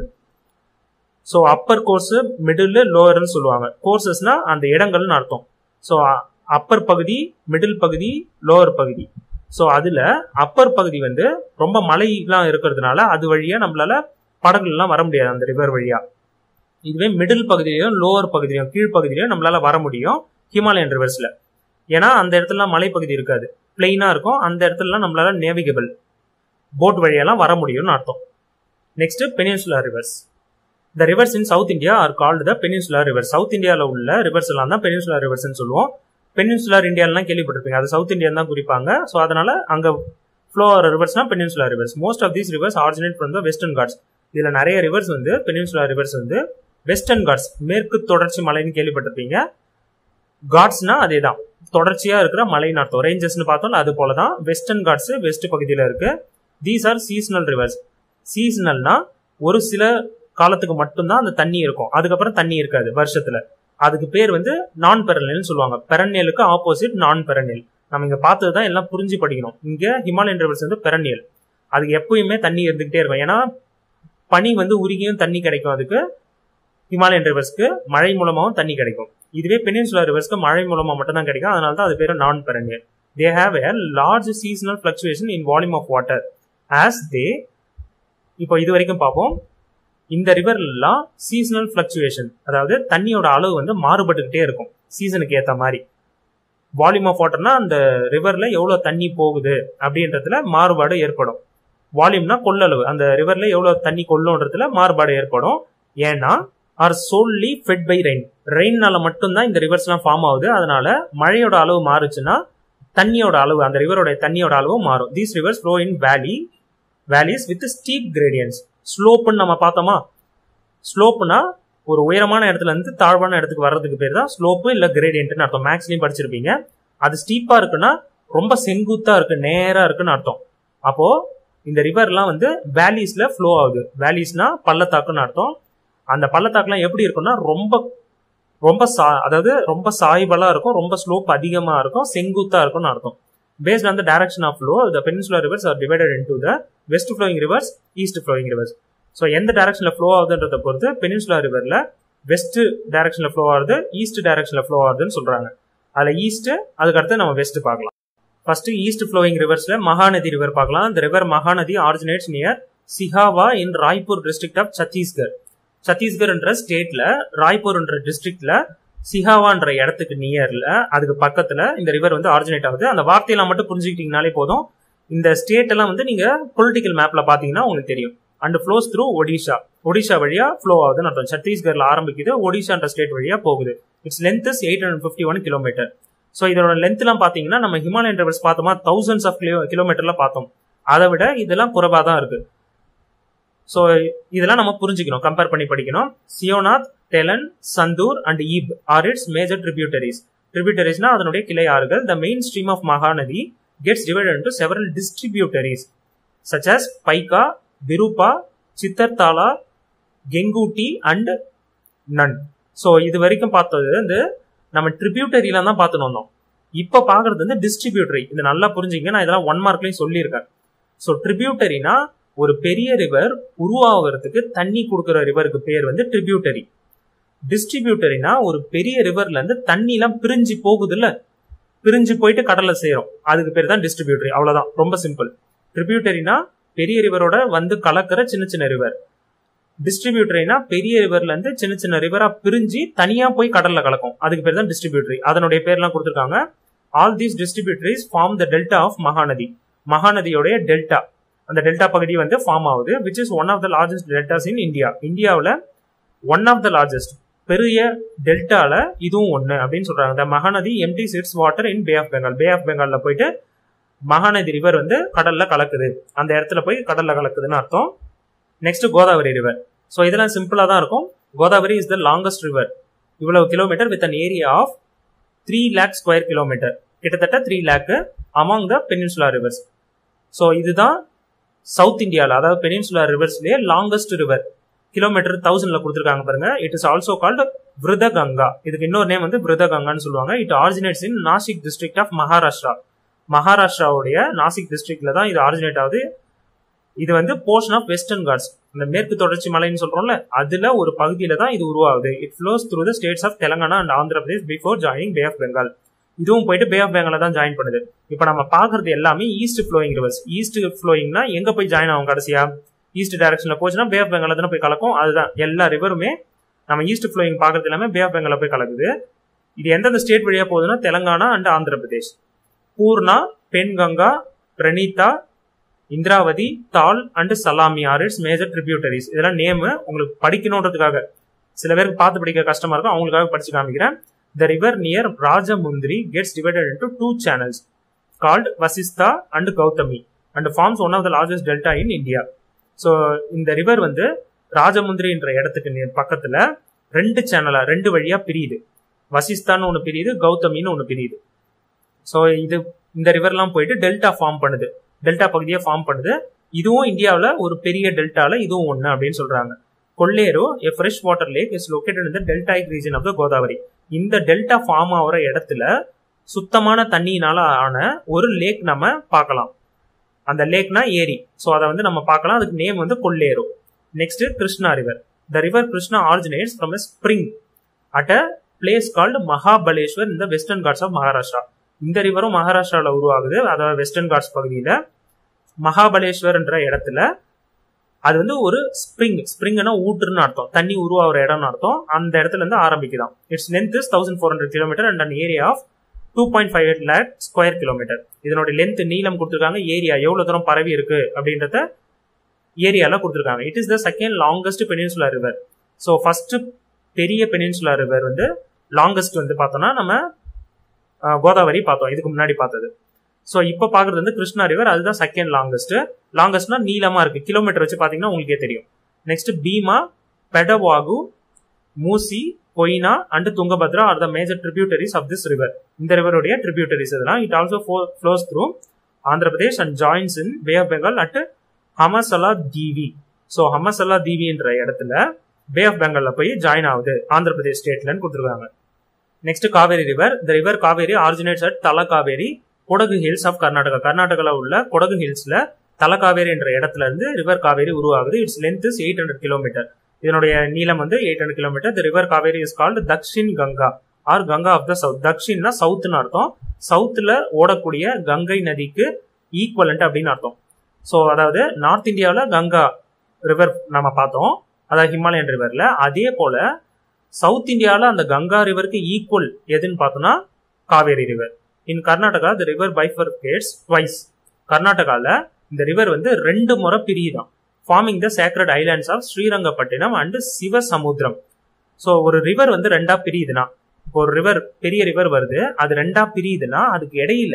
so upper course middle லோவர்னு சொல்லுவாங்க கோர்சஸ்னா அந்த இடங்கள்னு அர்த்தம் ஸோ அப்பர் பகுதி மிடில் பகுதி லோவர் பகுதி ஸோ அதில் அப்பர் பகுதி வந்து ரொம்ப மலைலாம் இருக்கிறதுனால அது வழியாக நம்மளால படகுலாம் வர முடியாது அந்த ரிவர் வழியாக இதுவே மிடில் பகுதியிலையும் லோவர் பகுதியிலையும் கீழ்ப்பகுதியிலையும் நம்மளால வர முடியும் ஹிமாலயன் ரிவர்ஸ்ல ஏன்னா அந்த இடத்துல மலைப்பகுதி இருக்காது பிளெயினா இருக்கும் அந்த இடத்துலலாம் நம்மளால நேவிகபிள் போட் வழியெல்லாம் வர முடியும்னு அர்த்தம் next peninsula rivers the rivers in south India are called the peninsula river south இந்தியாவில் உள்ள ரிவர்ஸ் எல்லாம் தான் பெனின்சுலா ரிவர்ஸ்னு சொல்லுவோம் பெனின்சுலார் இந்தியாலாம் கேள்விப்பட்டிருப்பீங்க அது சவுத் இந்தியன் தான் குறிப்பாங்க ஸோ அதனால அங்க ஃப்ளோ ஆகிற ரிவர்ஸ்னா peninsula rivers most of these rivers originate from the western ghats இதுல நிறைய ரிவர்ஸ் வந்து பெனின்சுலா ரிவர்ஸ் வந்து வெஸ்டர்ன் காட்ஸ் மேற்கு தொடர்ச்சி மலைன்னு கேள்விப்பட்டிருப்பீங்க காட்ஸ்னா அதே தான் தொடர்ச்சியா இருக்கிற மலைன்னு அர்த்தம் ரேஞ்சஸ்னு பார்த்தோம் அது போல தான் வெஸ்டர்ன் காட்ஸ் வெஸ்ட் பகுதியில் இருக்கு தீஸ் ஆர் சீசனல் ரிவர்ஸ் சீசனல்னா ஒரு சில காலத்துக்கு மட்டும்தான் அந்த தண்ணி இருக்கும் அதுக்கப்புறம் தண்ணி இருக்காது வருஷத்துல அதுக்கு பேர் வந்து நான் பெரனியல்னு சொல்லுவாங்க பெரனியலுக்கு ஆப்போசிட் நான் பெரனியல் நம்ம இங்க பார்த்தது தான் எல்லாம் புரிஞ்சு படிக்கணும் இங்க ஹிமாலயன் ரிவர்ஸ் வந்து பெரனியல் அதுக்கு எப்பயுமே தண்ணி இருந்துகிட்டே இருக்கும் ஏன்னா பனி வந்து உருகியும் தண்ணி கிடைக்கும் அதுக்கு ஹிமாலயன் ரிவர்ஸ்க்கு மழை மூலமாகவும் தண்ணி கிடைக்கும் இதுவே பெனின்சுலா ரிவர்ஸ்க்கு மழை மூலமா மட்டும் தான் கிடைக்கும் அதனால தான் அது பேர் non perennial they have a large seasonal fluctuation in volume of water as they இப்போ இது வரைக்கும் பார்ப்போம் இந்த ரிவர்லாம் சீசனல் ஃபிளக்சுவேஷன் அதாவது தண்ணியோட அளவு வந்து மாறுபட்டுக்கிட்டே இருக்கும் சீசனுக்கு ஏற்ற மாதிரி வால்யூம் ஆஃப் வாட்டர்னா அந்த ரிவர்ல எவ்வளவு தண்ணி போகுது அப்படின்றதுல மாறுபாடு ஏற்படும் வால்யூம்னா கொள்ளளவு அந்த ரிவர்ல எவ்வளவு தண்ணி கொள்ளுன்றதுல மாறுபாடு ஏற்படும் ஏன்னா are solely fed by rain ரெயின்னால மட்டும்தான் இந்த ரிவர்ஸ்லாம் ஃபார்ம் ஆகுது அதனால மழையோட அளவு மாறுச்சுன்னா தண்ணியோட அளவு அந்த ரிவரோட தண்ணியோட அளவு மாறும் these reverse flow in valley valleys with steep gradients ஸ்லோப்புன்னு நம்ம பார்த்தோமா ஸ்லோப்புனா ஒரு உயரமான இடத்துல இருந்து தாழ்வான இடத்துக்கு வர்றதுக்கு பேர் தான் ஸ்லோப்பு இல்ல கிரேடியன்ட்னு அர்த்தம் மேக்ஸ்லயும் படிச்சிருப்பீங்க அது ஸ்டீப்பா இருக்குன்னா ரொம்ப செங்குத்தா இருக்கு நேரா இருக்குன்னு அர்த்தம் அப்போ இந்த ரிவர்லாம் வந்து வேலிஸ்ல ஃப்ளோ ஆகுது வேலிஸ்னா பள்ளத்தாக்குன்னு அர்த்தம் அந்த பள்ளத்தாக்குலாம் எப்படி இருக்கும்னா ரொம்ப ரொம்ப சா அதாவது ரொம்ப சாய்பலா இருக்கும் ரொம்ப ஸ்லோப் அதிகமா இருக்கும் செங்குத்தா இருக்கும்னு அர்த்தம் based on the direction of flow the peninsular rivers are divided into the west flowing rivers east flowing rivers so எந்த டைரக்ஷன்ல ஃப்ளோ ஆகுதுன்றத பொறுத்து பெனின்சுலர் ரிவர்ல வெஸ்ட் டைரக்ஷன்ல ஃப்ளோ ஆகுது ஈஸ்ட் டைரக்ஷன்ல ஃப்ளோ ஆகுதுன்னு சொல்றாங்க அதுல ஈஸ்ட் அதுக்கடுத்து நம்ம வெஸ்ட் பார்க்கலாம் ஃபர்ஸ்ட் ஈஸ்ட் ஃப்ளோயிங் ரிவர்ஸ்ல மகாநதி ரிவர் பார்க்கலாம் இந்த river Mahanadi originates near Sihawa in Raipur district of Chhattisgarh சத்தீஸ்கர்ன்ற ஸ்டேட்ல ராய்ப்பூர்ன்ற டிஸ்ட்ரிக்ட்ல சிஹாவான்ற இடத்துக்கு நியர்ல அதுக்கு பக்கத்துல இந்த ரிவர் வந்து ஆரிஜினேட் ஆகுது அந்த வார்த்தையெல்லாம் மட்டும் புரிஞ்சுக்கிட்டீங்கனாலே போதும் இந்த ஸ்டேட் எல்லாம் வந்து நீங்க பொலிட்டிக்கல் மேப்ல பாத்தீங்கன்னா உங்களுக்கு தெரியும் and flows through Odisha Odisha வழியா ஃப்ளோ ஆகுதுன்னு அர்த்தம் சத்தீஸ்கர்ல ஆரம்பிக்குது ஒடிஷான்ற ஸ்டேட் வழியா போகுது its length is eight hundred fifty one kilometer so இதோட லென்த் எல்லாம் பாத்தீங்கன்னா நம்ம ஹிமாலயன் ரிவர்ஸ் பார்த்தோமா தௌசண்ட்ஸ் ஆஃப் கிலோ கிலோமீட்டர்ல பார்த்தோம் அதை விட இதெல்லாம் குறைவா தான் இருக்கு ஸோ இதெல்லாம் நம்ம புரிஞ்சுக்கணும் கம்பேர் பண்ணி படிக்கணும் சியோநாத் டெலன் சந்தூர் and Ib are its major tributaries ட்ரிபியூட்டரிஸ்னா அதனுடைய கிளை ஆறுகள் the main stream of Mahanadi gets divided into several distributaries such as Paika Birupa Chitartala Genguti and Nun so இது வரைக்கும் பார்த்தது வந்து நம்ம ட்ரிபியூட்டரியில தான் பார்த்துட்டு வந்தோம் இப்போ பார்க்கறது வந்து டிஸ்ட்ரிபியூட்டரி இது நல்லா புரிஞ்சுங்க நான் இதெல்லாம் ஒன் மார்க்லையும் சொல்லியிருக்கேன் ஸோ ட்ரிபியூட்டரினா ஒரு பெரிய ரிவர் உருவாகிறதுக்கு தண்ணி கொடுக்குற ரிவருக்கு பேர் வந்து ட்ரிபியூட்டரி டிஸ்ட்ரிபியூட்டரினா ஒரு பெரிய ரிவர்ல இருந்து தண்ணி எல்லாம் பிரிஞ்சு போகுது இல்ல பிரிஞ்சு போயிட்டு கடல்ல சேரும் அதுக்கு பேர் தான் டிஸ்ட்ரிபியூட்டரி அவ்வளவுதான் ரொம்ப சிம்பிள் ட்ரிபியூட்டரினா பெரிய ரிவரோட வந்து கலக்கிற சின்ன சின்ன ரிவர் டிஸ்ட்ரிபியூட்டரினா பெரிய ரிவர்ல இருந்து சின்ன சின்ன ரிவரா பிரிஞ்சு தனியா போய் கடல்ல கலக்கும் அதுக்கு பேர் தான் டிஸ்ட்ரிபியூட்டரி அதனுடைய பேர்லாம் கொடுத்துருக்காங்க all these distributaries form the delta of Mahanadi மகாநதியோடைய டெல்டா அந்த டெல்டா பகுதி வந்து ஃபார்ம் ஆகுது which is one of the largest deltas in India இந்தியாவில் ஒன் ஆஃப் த லார்ஜஸ்ட் பெரிய டெல்டால இதுவும் ஒன்று அப்படின்னு சொல்றாங்க இந்த Mahanadi empties water in Bay of Bengal Bay of பெங்கால்ல போயிட்டு மகாநதி ரிவர் வந்து கடல்ல கலக்குது அந்த இடத்துல போய் கடல்ல கலக்குதுன்னு அர்த்தம் நெக்ஸ்ட் கோதாவரி ரிவர் ஸோ இதெல்லாம் சிம்பிளா தான் இருக்கும் Godavari is the longest river இவ்வளவு kilometer with an area of three lakh square kilometre கிட்டத்தட்ட three lakh among the peninsula rivers so இதுதான் சவுத் இந்தியாவில் அதாவது பெனின்சுலா ரிவர்ஸ்லயே லாங்கஸ்ட் ரிவர் கிலோமீட்டர் தௌசண்ட்ல கொடுத்துருக்காங்க பாருங்க it is also called Vriddha Ganga இதுக்கு இன்னொரு நேம் வந்து விருத கங்கான்னு சொல்லுவாங்க it originates in Nashik district of Maharashtra மகாராஷ்டிராவுடைய நாசிக் டிஸ்ட்ரிக்ட்ல தான் இது ஆரிஜினேட் ஆகுது இது வந்து போர்ஷன் ஆஃப் வெஸ்டர்ன் காட்ஸ் இந்த மேற்கு தொடர்ச்சி மலைன்னு சொல்றோம்ல அதுல ஒரு பகுதியில தான் இது உருவாகுது it flows through the states of Telangana and Andhra Pradesh before joining Bay of Bengal இதுவும் போயிட்டு பே ஆஃப் பெங்கால தான் ஜாயின் பண்ணுது இப்போ நம்ம பாக்குறது எல்லாமே ஈஸ்ட் ஃப்ளோயிங் ரிவர்ஸ் ஈஸ்ட் ஃப்ளோயிங்னா எங்க போய் ஜாயின் ஆகும் கடைசியா ஈஸ்ட் டைரக்ஷன்ல போச்சுன்னா பே ஆஃப் பெங்கால தானே போய் கலக்கும் அதுதான் எல்லா ரிவருமே நம்ம ஈஸ்ட் ஃப்ளோயிங் பாக்குறது எல்லாமே பே ஆஃப் பெங்கால போய் கலக்குது இது எந்தெந்த ஸ்டேட் வழியா போகுதுன்னா தெலங்கானா அண்ட் ஆந்திர பிரதேஷ் பூர்ணா பென்கங்கா பிரணீதா இந்திராவதி தால் அண்ட் சலாமி ஆர் இட்ஸ் மேஜர் ட்ரிபியூட்டரிஸ் இதெல்லாம் நேம் உங்களுக்கு படிக்கணுன்றதுக்காக சில பேருக்கு பார்த்து படிக்க கஷ்டமா இருக்கும் அவங்களுக்காக படிச்சு காமிக்கிறேன் the river near Rajahmundry gets divided into two channels called Vasishta and Gautami and forms one of the largest delta in India so இந்த ரிவர் வந்து ராஜமுந்திரின்ற இடத்துக்கு பக்கத்துல ரெண்டு சேனலா ரெண்டு வழியா பிரியுது வசிஸ்தான்னு ஒன்று பிரியுது கௌதமின்னு ஒன்று பிரியுது ஸோ இது இந்த ரிவர்லாம் போயிட்டு டெல்டா ஃபார்ம் பண்ணுது டெல்டா பகுதியை ஃபார்ம் பண்ணுது இதுவும் இந்தியாவில் ஒரு பெரிய டெல்டால இதுவும் ஒன்று அப்படின்னு சொல்றாங்க Kolleru a fresh water lake is located இந்த deltaic region of the Godavari இந்த டெல்டா ஃபார்ம் ஆகிற இடத்துல சுத்தமான தண்ணியினால ஆன ஒரு லேக் நம்ம பார்க்கலாம் அந்த லேக்னா ஏரி ஸோ அதை வந்து நம்ம பார்க்கலாம் அதுக்கு நேம் வந்து Kolleru next Krishna river the river Krishna originates from a spring at a place called Mahabaleshwar இந்த வெஸ்டர்ன் காட்ஸ் ஆஃப் மகாராஷ்டிரா இந்த ரிவரும் மகாராஷ்டிராவில் உருவாகுது அதாவது வெஸ்டர்ன் காட்ஸ் பகுதியில் மகாபலேஸ்வர்ன்ற இடத்துல அது வந்து ஒரு ஸ்ப்ரிங் ஸ்ப்ரிங்னா ஊற்றுன்னு அர்த்தம் தண்ணி உருவாகிற இடம்னு அர்த்தம் அந்த இடத்துல இருந்து ஆரம்பிக்குதான் its length is thousand four hundred kilometer and an area of two point five eight lakh square kilometer இதனோட லென்த் நீளம் கொடுத்துருக்காங்க ஏரியா எவ்வளவு தூரம் பரவி இருக்கு அப்படின்றத ஏரியால கொடுத்துருக்காங்க it is the second longest peninsula river so first பெரிய பெனின்சுலா ரிவர் வந்து லாங்கஸ்ட் வந்து பார்த்தோம்னா நம்ம கோதாவரி பார்த்தோம் இதுக்கு முன்னாடி பார்த்தது ஸோ இப்போ பார்க்குறது வந்து கிருஷ்ணா ரிவர் அதுதான் செகண்ட் லாங்கஸ்ட் லாங்கஸ்ட்னா நீளமாக இருக்கு கிலோமீட்டர் வச்சு பார்த்தீங்கன்னா உங்களுக்கே தெரியும் next Bhima Pedavagu Musi Koyna and Tungabhadra are the major tributaries of this river இந்த ரிவருடைய ட்ரிபியூட்டரிஸ் இதெல்லாம் it also flows through Andhra Pradesh and joins in Bay of Bengal at Hamsaladeevi so ஹமசலா தீவின்ற இடத்துல பே ஆஃப் பெங்கால்ல போய் ஜாயின் ஆகுது ஆந்திர பிரதேஷ் ஸ்டேட்லன்னு கொடுத்துருக்காங்க நெக்ஸ்ட் காவேரி ரிவர் இந்த river Kaveri originates at Talakaveri Kodagu hills of Karnataka கர்நாடகாவில் உள்ள கொடகு ஹில்ஸ்ல தலகாவேரி என்ற இடத்துல இருந்து ரிவர் காவேரி உருவாகுது its length is eight hundred kilometer இதனுடைய நீளம் வந்து eight hundred kilometer the river Kaveri is called Dakshin Ganga or Ganga of the south தக்ஷின்னா சவுத்னு அர்த்தம் சவுத்துல ஓடக்கூடிய கங்கை நதிக்கு ஈக்குவலண்ட் அப்படின்னு அர்த்தம் ஸோ அதாவது நார்த் இந்தியாவில் கங்கா ரிவர் நம்ம பார்த்தோம் அதாவது ஹிமாலயன் ரிவர்ல அதே போல சவுத் இந்தியாவில் அந்த கங்கா ரிவருக்கு ஈக்குவல் எதுன்னு பார்த்தோம்னா Kaveri river in Karnataka the river bifurcates twice கர்நாடகாவில் இந்த ரிவர் வந்து ரெண்டு முறை பிரியுதான் forming the sacred islands of Srirangapatna and Sivasamudram so ஒரு ரிவர் வந்து ரெண்டா பிரியுதுன்னா இப்போ ஒரு ரிவர் பெரிய ரிவர் வருது அது ரெண்டா பிரியுதுன்னா அதுக்கு இடையில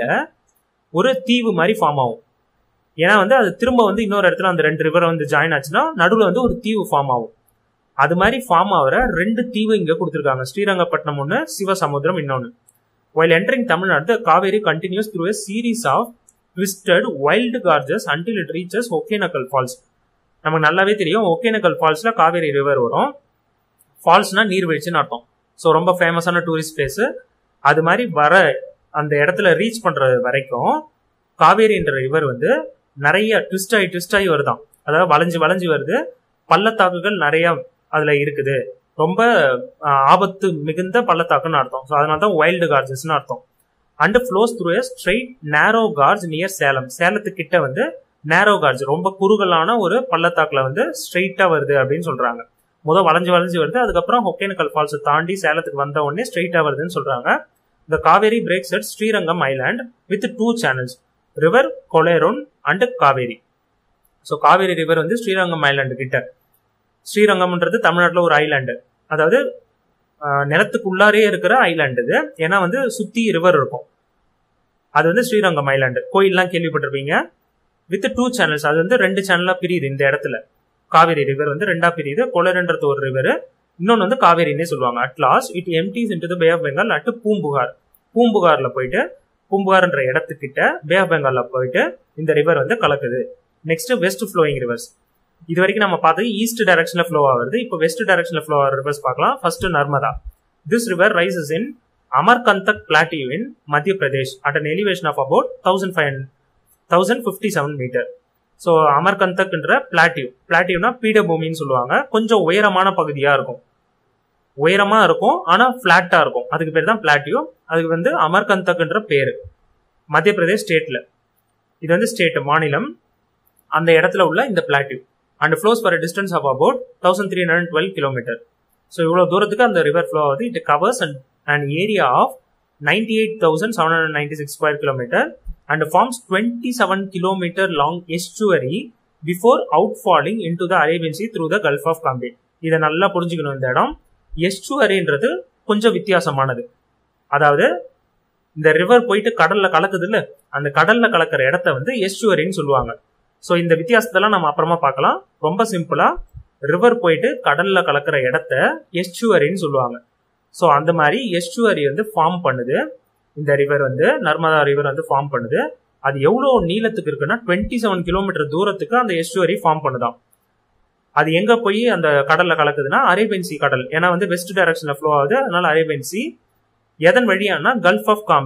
ஒரு தீவு மாதிரி ஃபார்ம் ஆகும் ஏன்னா வந்து அது திரும்ப வந்து இன்னொரு இடத்துல அந்த ரெண்டு ரிவர் வந்து ஜாயின் ஆச்சுன்னா நடுவில் வந்து ஒரு தீவு ஃபார்ம் ஆகும் அது மாதிரி ஃபார்ம் ஆகிற ரெண்டு தீவு இங்க கொடுத்துருக்காங்க ஸ்ரீரங்கப்பட்டினம் ஒன்று சிவசமுத்திரம் இன்னொன்று while entering Tamil Nadu Kaveri continues through a series of twisted wild gorges until it reaches Hogenakkal falls நமக்கு நல்லாவே தெரியும் ஒகேனக்கல் ஃபால்ஸ்ல காவேரி ரிவர் வரும் ஃபால்ஸ்னா நீர்வீழ்ச்சின்னு அர்த்தம் ஸோ ரொம்ப ஃபேமஸான டூரிஸ்ட் பிளேஸ் அது மாதிரி வர அந்த இடத்துல ரீச் பண்றது வரைக்கும் காவேரின்ற ரிவர் வந்து நிறைய ட்விஸ்ட் ஆகி ட்விஸ்ட் ஆகி வருதான் அதாவது வளைஞ்சு வளைஞ்சு வருது பள்ளத்தாக்குகள் நிறைய அதுல இருக்குது ரொம்ப ஆபத்து மிகுந்த பள்ளத்தாக்குன்னு அர்த்தம் ஸோ அதனால தான் வைல்டு கார்ஜஸ்னு அர்த்தம் and flows through a straight narrow gorge near Salem சேலத்துக்கிட்ட வந்து நேரோ கார்ஜ் ரொம்ப குறுகலான ஒரு பள்ளத்தாக்குல வந்து ஸ்ட்ரெயிட்டா வருது அப்படின்னு சொல்றாங்க முதல் வளைஞ்சு வளைஞ்சு வருது அதுக்கப்புறம் ஒகேனக்கல் ஃபால்ஸ் தாண்டி சேலத்துக்கு வந்த உடனே ஸ்ட்ரெயிட்டா வருதுன்னு சொல்றாங்க the Kaveri breaks at Srirangam island with two channels river Coleroon and Kaveri so Kaveri river வந்து ஸ்ரீரங்கம் ஐலாண்டு கிட்ட ஸ்ரீரங்கம்ன்றது தமிழ்நாட்டில் ஒரு ஐலாண்டு அதாவது நிலத்துக்குள்ளாரே இருக்கிற ஐலாண்டு இது ஏன்னா வந்து சுத்தி ரிவர் இருக்கும் அது வந்து ஸ்ரீரங்கம் ஐலாண்டு கோயில்லாம் கேள்விப்பட்டிருப்பீங்க வித் டூ சேனல்ஸ் அது வந்து ரெண்டு சேனலா பிரியுது இந்த இடத்துல காவேரி ரிவர் வந்து ரெண்டா பிரியுது கொலரன்றது ஒரு ரிவர் இன்னொன்று வந்து காவேரின்னே சொல்லுவாங்க at last it empties into the pay of Bengal at Poompuhar பூம்புகார்ல போயிட்டு பூம்புகார்ன்ற இடத்துக்கிட்ட பே ஆஃப் பெங்கால்ல போயிட்டு இந்த ரிவர் வந்து கலக்குது நெக்ஸ்ட் வெஸ்ட் ஃப்ளோயிங் ரிவர்ஸ் இது வரைக்கும் நம்ம பார்த்தது ஈஸ்ட் டைரக்ஷன்ல ஃப்ளோ ஆகுது இப்போ வெஸ்ட் டைரக்ஷன்ல ஃப்ளோ ஆகிற ரிவர்ஸ் பார்க்கலாம் first Narmada this river rises in Amarkantak plateau in Madhya Pradesh at an elevation of about thousand five thousand fifty seven meter so அமர்கந்தக்ன்ற பிளாட்டிவ் பிளாட்டிவ்னா பீடபூமின்னு சொல்லுவாங்க கொஞ்சம் உயரமான பகுதியா இருக்கும் உயரமா இருக்கும் ஆனா பிளாட்டா இருக்கும் அதுக்கு பேர் தான் பிளாட்டிவ் அதுக்கு வந்து அமர்கந்தக்ன்ற பேரு மத்திய பிரதேஷ் ஸ்டேட்ல இது வந்து ஸ்டேட் மாநிலம் அந்த இடத்துல உள்ள இந்த plateau and flows for distance of about thousand three hundred twelve kilometer so இவ்வளோ தூரத்துக்கு அந்த ரிவர் ஃப்ளோ ஆகுது it covers and and area of ninety eight thousand seven hundred ninety six square kilometer and forms twenty seven kilometer long estuary before out falling into the Arabian Sea through the Gulf of Cambay இதை நல்லா புரிஞ்சுக்கணும் இந்த இடம் எஸ்டுவரின்றது கொஞ்சம் வித்தியாசமானது அதாவது இந்த river போயிட்டு கடல்ல கலக்குது இல்ல அந்த கடல்ல கலக்கிற இடத்த வந்து எஸ்டுவரின்னு சொல்லுவாங்க ஸோ இந்த வித்தியாசத்தெல்லாம் நம்ம அப்புறமா பார்க்கலாம் ரொம்ப சிம்பிளா ரிவர் போயிட்டு கடல்ல கலக்கிற இடத்த எஸ்டுவரின்னு சொல்லுவாங்க ஸோ அந்த மாதிரி எஸ்டுவரி வந்து ஃபார்ம் பண்ணுது இந்த ரிவர் வந்து நர்மதா ரிவர் வந்து ஃபார்ம் பண்ணுது அது எவ்வளோ நீளத்துக்கு இருக்குன்னா டுவெண்ட்டி செவன் கிலோமீட்டர் தூரத்துக்கு அந்த எஸ்டுவரி ஃபார்ம் பண்ணுதான் அது எங்க போய் அந்த கடல்ல கலக்குதுன்னா அரேபியன் சி கடல் ஏன்னா வந்து வெஸ்ட் டைரக்ஷன்ல ஃப்ளோ ஆகுது அதனால அரேபியன் சி எதன் வழியானா கல்ஃப் ஆஃப் காம்பே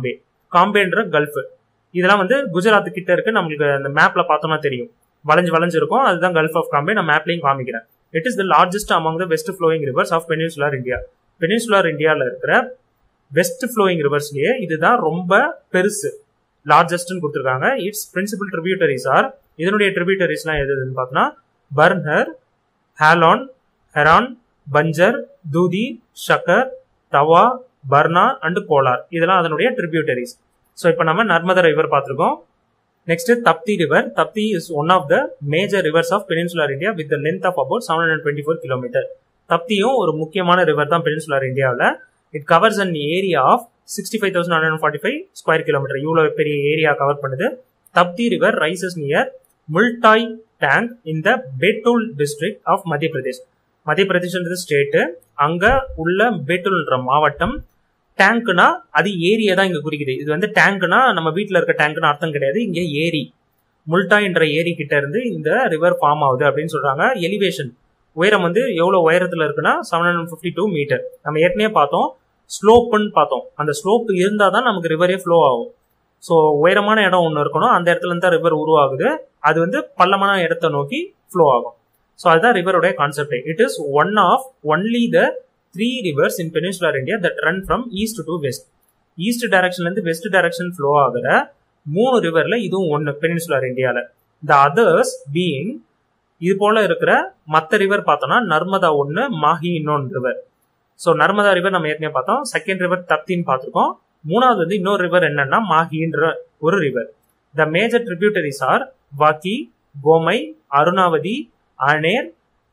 காம்பேன்ற கல்ஃப் இதெல்லாம் வந்து குஜராத் கிட்ட இருக்கு நம்மளுக்கு அந்த மேப்ல பார்த்தோம்னா தெரியும் வளைஞ்சு வளைஞ்சு இருக்கும் அதுதான் கல்ஃப் ஆஃப் காம்பே நான் மேப்லையும் காமிக்கிறேன் it is the largest among the west flowing rivers of peninsular India peninsular இந்தியாவில் இருக்கிற வெஸ்ட் ஃப்ளோயிங் ரிவர்ஸ்லயே இதுதான் ரொம்ப பெருசு லார்ஜஸ்ட்னு கொடுத்துருக்காங்க இட்ஸ் பிரின்சிபல் ட்ரிபியூட்டரிஸ் ஆர் இதனுடைய ட்ரிபியூட்டரிஸ்லாம் எதுன்னு பார்த்தோம்னா பர்னர் ஹேலான் ஹெரான் பஞ்சர் தூதி ஷக்கர் தவா பர்னா அண்ட் கோலார் இதெல்லாம் அதனுடைய ட்ரிபியூட்டரிஸ் ஸோ இப்போ நம்ம நர்மதா ரிவர் பார்த்துருக்கோம் next Tapti river Tapti is one of the major rivers of peninsular India with length of about seven hundred twenty four kilometer தப்தியும் ஒரு முக்கியமான ரிவர் தான் பெனின்சுலார் இந்தியாவில் it covers an area of sixty five thousand hundred forty five square kilometer இவ்வளோ பெரிய area cover பண்ணுது Tapti river rises near Multai tank in the Betul district of Madhya Pradesh மத்திய பிரதேஷ்ன்றது state அங்க உள்ள பெட்டூல்ன்ற மாவட்டம் டேங்க்னா அது ஏரியா தான் இங்க குறிக்குது இது வந்து டேங்க்னா நம்ம வீட்டில் இருக்க டேங்க்னு அர்த்தம் கிடையாது இங்க ஏரி முல்டா என்ற ஏரி கிட்ட இருந்து இந்த ரிவர் ஃபார்ம் ஆகுது அப்படின்னு சொல்றாங்க எலிவேஷன் உயரம் வந்து எவ்வளவு உயரத்துல இருக்குன்னா seven hundred fifty two meter நம்ம ஏற்கனவே பார்த்தோம் ஸ்லோப்புன்னு பார்த்தோம் அந்த ஸ்லோப் இருந்தால் தான் நமக்கு ரிவரே ஃப்ளோ ஆகும் ஸோ உயரமான இடம் ஒன்று இருக்கணும் அந்த இடத்துல இருந்து தான் ரிவர் உருவாகுது அது வந்து பள்ளமான இடத்த நோக்கி ஃப்ளோ ஆகும் ஸோ அதுதான் ரிவருடைய concept it is one of only the three rivers in peninsular India that run from east to west east டைரக்ஷன்லேருந்து வெஸ்ட் டைரக்ஷன் ஃப்ளோ ஆகிற மூணு ரிவர்ல இதுவும் ஒன்று பெனின்சுலர் இந்தியாவில் த அதர்ஸ் பீயிங் இது போல இருக்கிற மற்ற ரிவர் பார்த்தோம்னா நர்மதா ஒன்று மாஹி இன்னொன்று ரிவர் ஸோ நர்மதா ரிவர் நம்ம ஏற்கனவே பார்த்தோம் செகண்ட் ரிவர் தப்தின்னு பார்த்துருக்கோம் மூணாவது வந்து இன்னொரு ரிவர் என்னன்னா மாஹின்ற ஒரு river the major tributaries are Waghur Gomai Arunavati Aner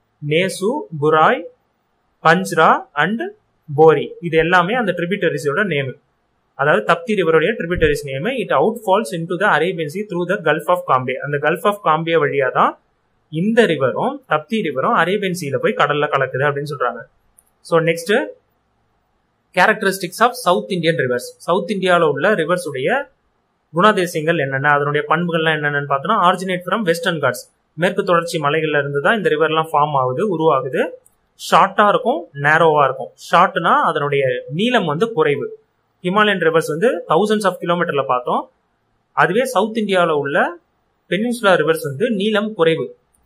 Nesu Burai Panjhara and Bori இது எல்லாமே அந்த ட்ரிபியூட்டரிஸோட நேம் அதாவது தப்தி ரிவருடைய tributaries name it out falls into the Arabian Sea through the Gulf of Cambay அந்த கல்ஃப் ஆஃப் காம்பே வழியா தான் இந்த ரிவரும் தப்தி ரிவரும் அரேபியன் சீல போய் கடல்ல கலக்குது அப்படின்னு சொல்றாங்க so next characteristics of south Indian rivers south இந்தியாவில் உள்ள ரிவர்ஸ் உடைய குணாதேசியங்கள் என்னென்ன அதனுடைய பண்புகள்லாம் என்னென்னு பார்த்தோம்னா ஆரிஜினேட் ஃப்ரம் வெஸ்டர்ன் காட்ஸ் மேற்கு தொடர்ச்சி மலைகள்ல இருந்து தான் இந்த ரிவர்லாம் ஃபார்ம் ஆகுது உருவாகுது ஷார்ட்டா இருக்கும் நேரோவா இருக்கும் ஷார்ட்னா அதனுடைய நீளம் வந்து குறைவு ஹிமாலயன் ரிவர்ஸ் வந்து தௌசண்ட்ஸ் ஆஃப் கிலோமீட்டர்ல பார்த்தோம் அதுவே சவுத் இந்தியாவில் உள்ள பெனின்சுலா ரிவர்ஸ் வந்து நீளம் குறைவு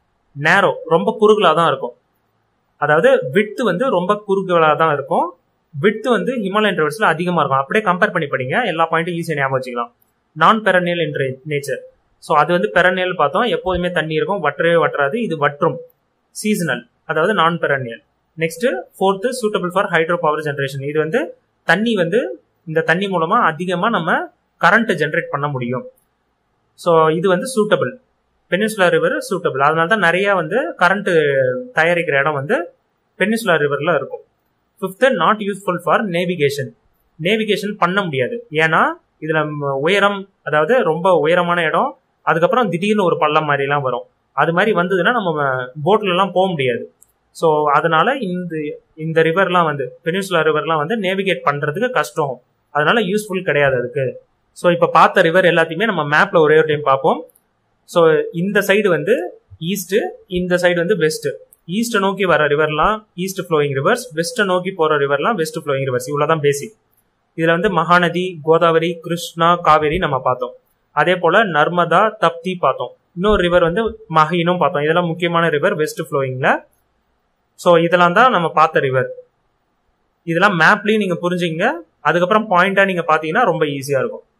நேரோ ரொம்ப குறுகலா தான் இருக்கும் அதாவது விட்டு வந்து ரொம்ப குறுகலா தான் இருக்கும் விட்டு வந்து ஹிமாலயன் ரிவர்ஸ்ல அதிகமா இருக்கும் அப்படியே கம்பேர் பண்ணி படிங்க எல்லா பாயிண்ட்டும் ஈஸியாக ஞாபகம் வச்சுக்கலாம் நான் பெரனியல் என்ற நேச்சர் ஸோ அது வந்து பெரனியல் பார்த்தோம் எப்போதுமே தண்ணி இருக்கும் வற்றவே வற்றாது இது வற்றும் சீசனல் அதாவது non perennial next fourth suitable for hydro power generation இது வந்து தண்ணி வந்து இந்த தண்ணி மூலமா அதிகமா நம்ம கரண்ட் ஜென்ரேட் பண்ண முடியும் ஸோ இது வந்து சூட்டபிள் பெனின்சுலா ரிவர் சூட்டபிள் அதனால தான் நிறைய வந்து கரண்ட் தயாரிக்கிற இடம் வந்து பெனின்சுலா ரிவர்ல இருக்கும் fifth not useful for navigation navigation பண்ண முடியாது ஏன்னா இதுல உயரம் அதாவது ரொம்ப உயரமான இடம் அதுக்கப்புறம் திடீர்னு ஒரு பள்ளம் மாதிரிலாம் வரும் அது மாதிரி வந்ததுன்னா நம்ம போட்ல எல்லாம் போக முடியாது ஸோ அதனால இந்த இந்த ரிவர்லாம் வந்து பெனின்சுலா ரிவர்லாம் வந்து நேவிகேட் பண்றதுக்கு கஷ்டம் அதனால யூஸ்ஃபுல் கிடையாது அதுக்கு ஸோ இப்போ பார்த்த ரிவர் எல்லாத்தையுமே நம்ம மேப்ல ஒரே ஒரு டைம் பார்ப்போம் ஸோ இந்த சைடு வந்து ஈஸ்ட் இந்த சைடு வந்து வெஸ்ட் ஈஸ்ட் நோக்கி வர ரிவர்லாம் ஈஸ்ட் ஃப்ளோயிங் ரிவர்ஸ் வெஸ்ட் நோக்கி போற ரிவர்லாம் வெஸ்ட் ஃப்ளோயிங் ரிவர்ஸ் இவ்வளவுதான் பேசிக் இதுல வந்து மகாநதி கோதாவரி கிருஷ்ணா காவேரி நம்ம பார்த்தோம் அதே போல நர்மதா தப்தி பார்த்தோம் இன்னொரு ரிவர் வந்து மஹினும் பார்த்தோம் இதெல்லாம் முக்கியமான ரிவர் வெஸ்ட் ஃப்ளோயிங்ல ஸோ இதெல்லாம் தான் நம்ம பார்த்த ரிவர் இதெல்லாம் மேப்லயும் நீங்க புரிஞ்சுங்க அதுக்கப்புறம் பாயிண்டா நீங்க பாத்தீங்கன்னா ரொம்ப ஈஸியா இருக்கும்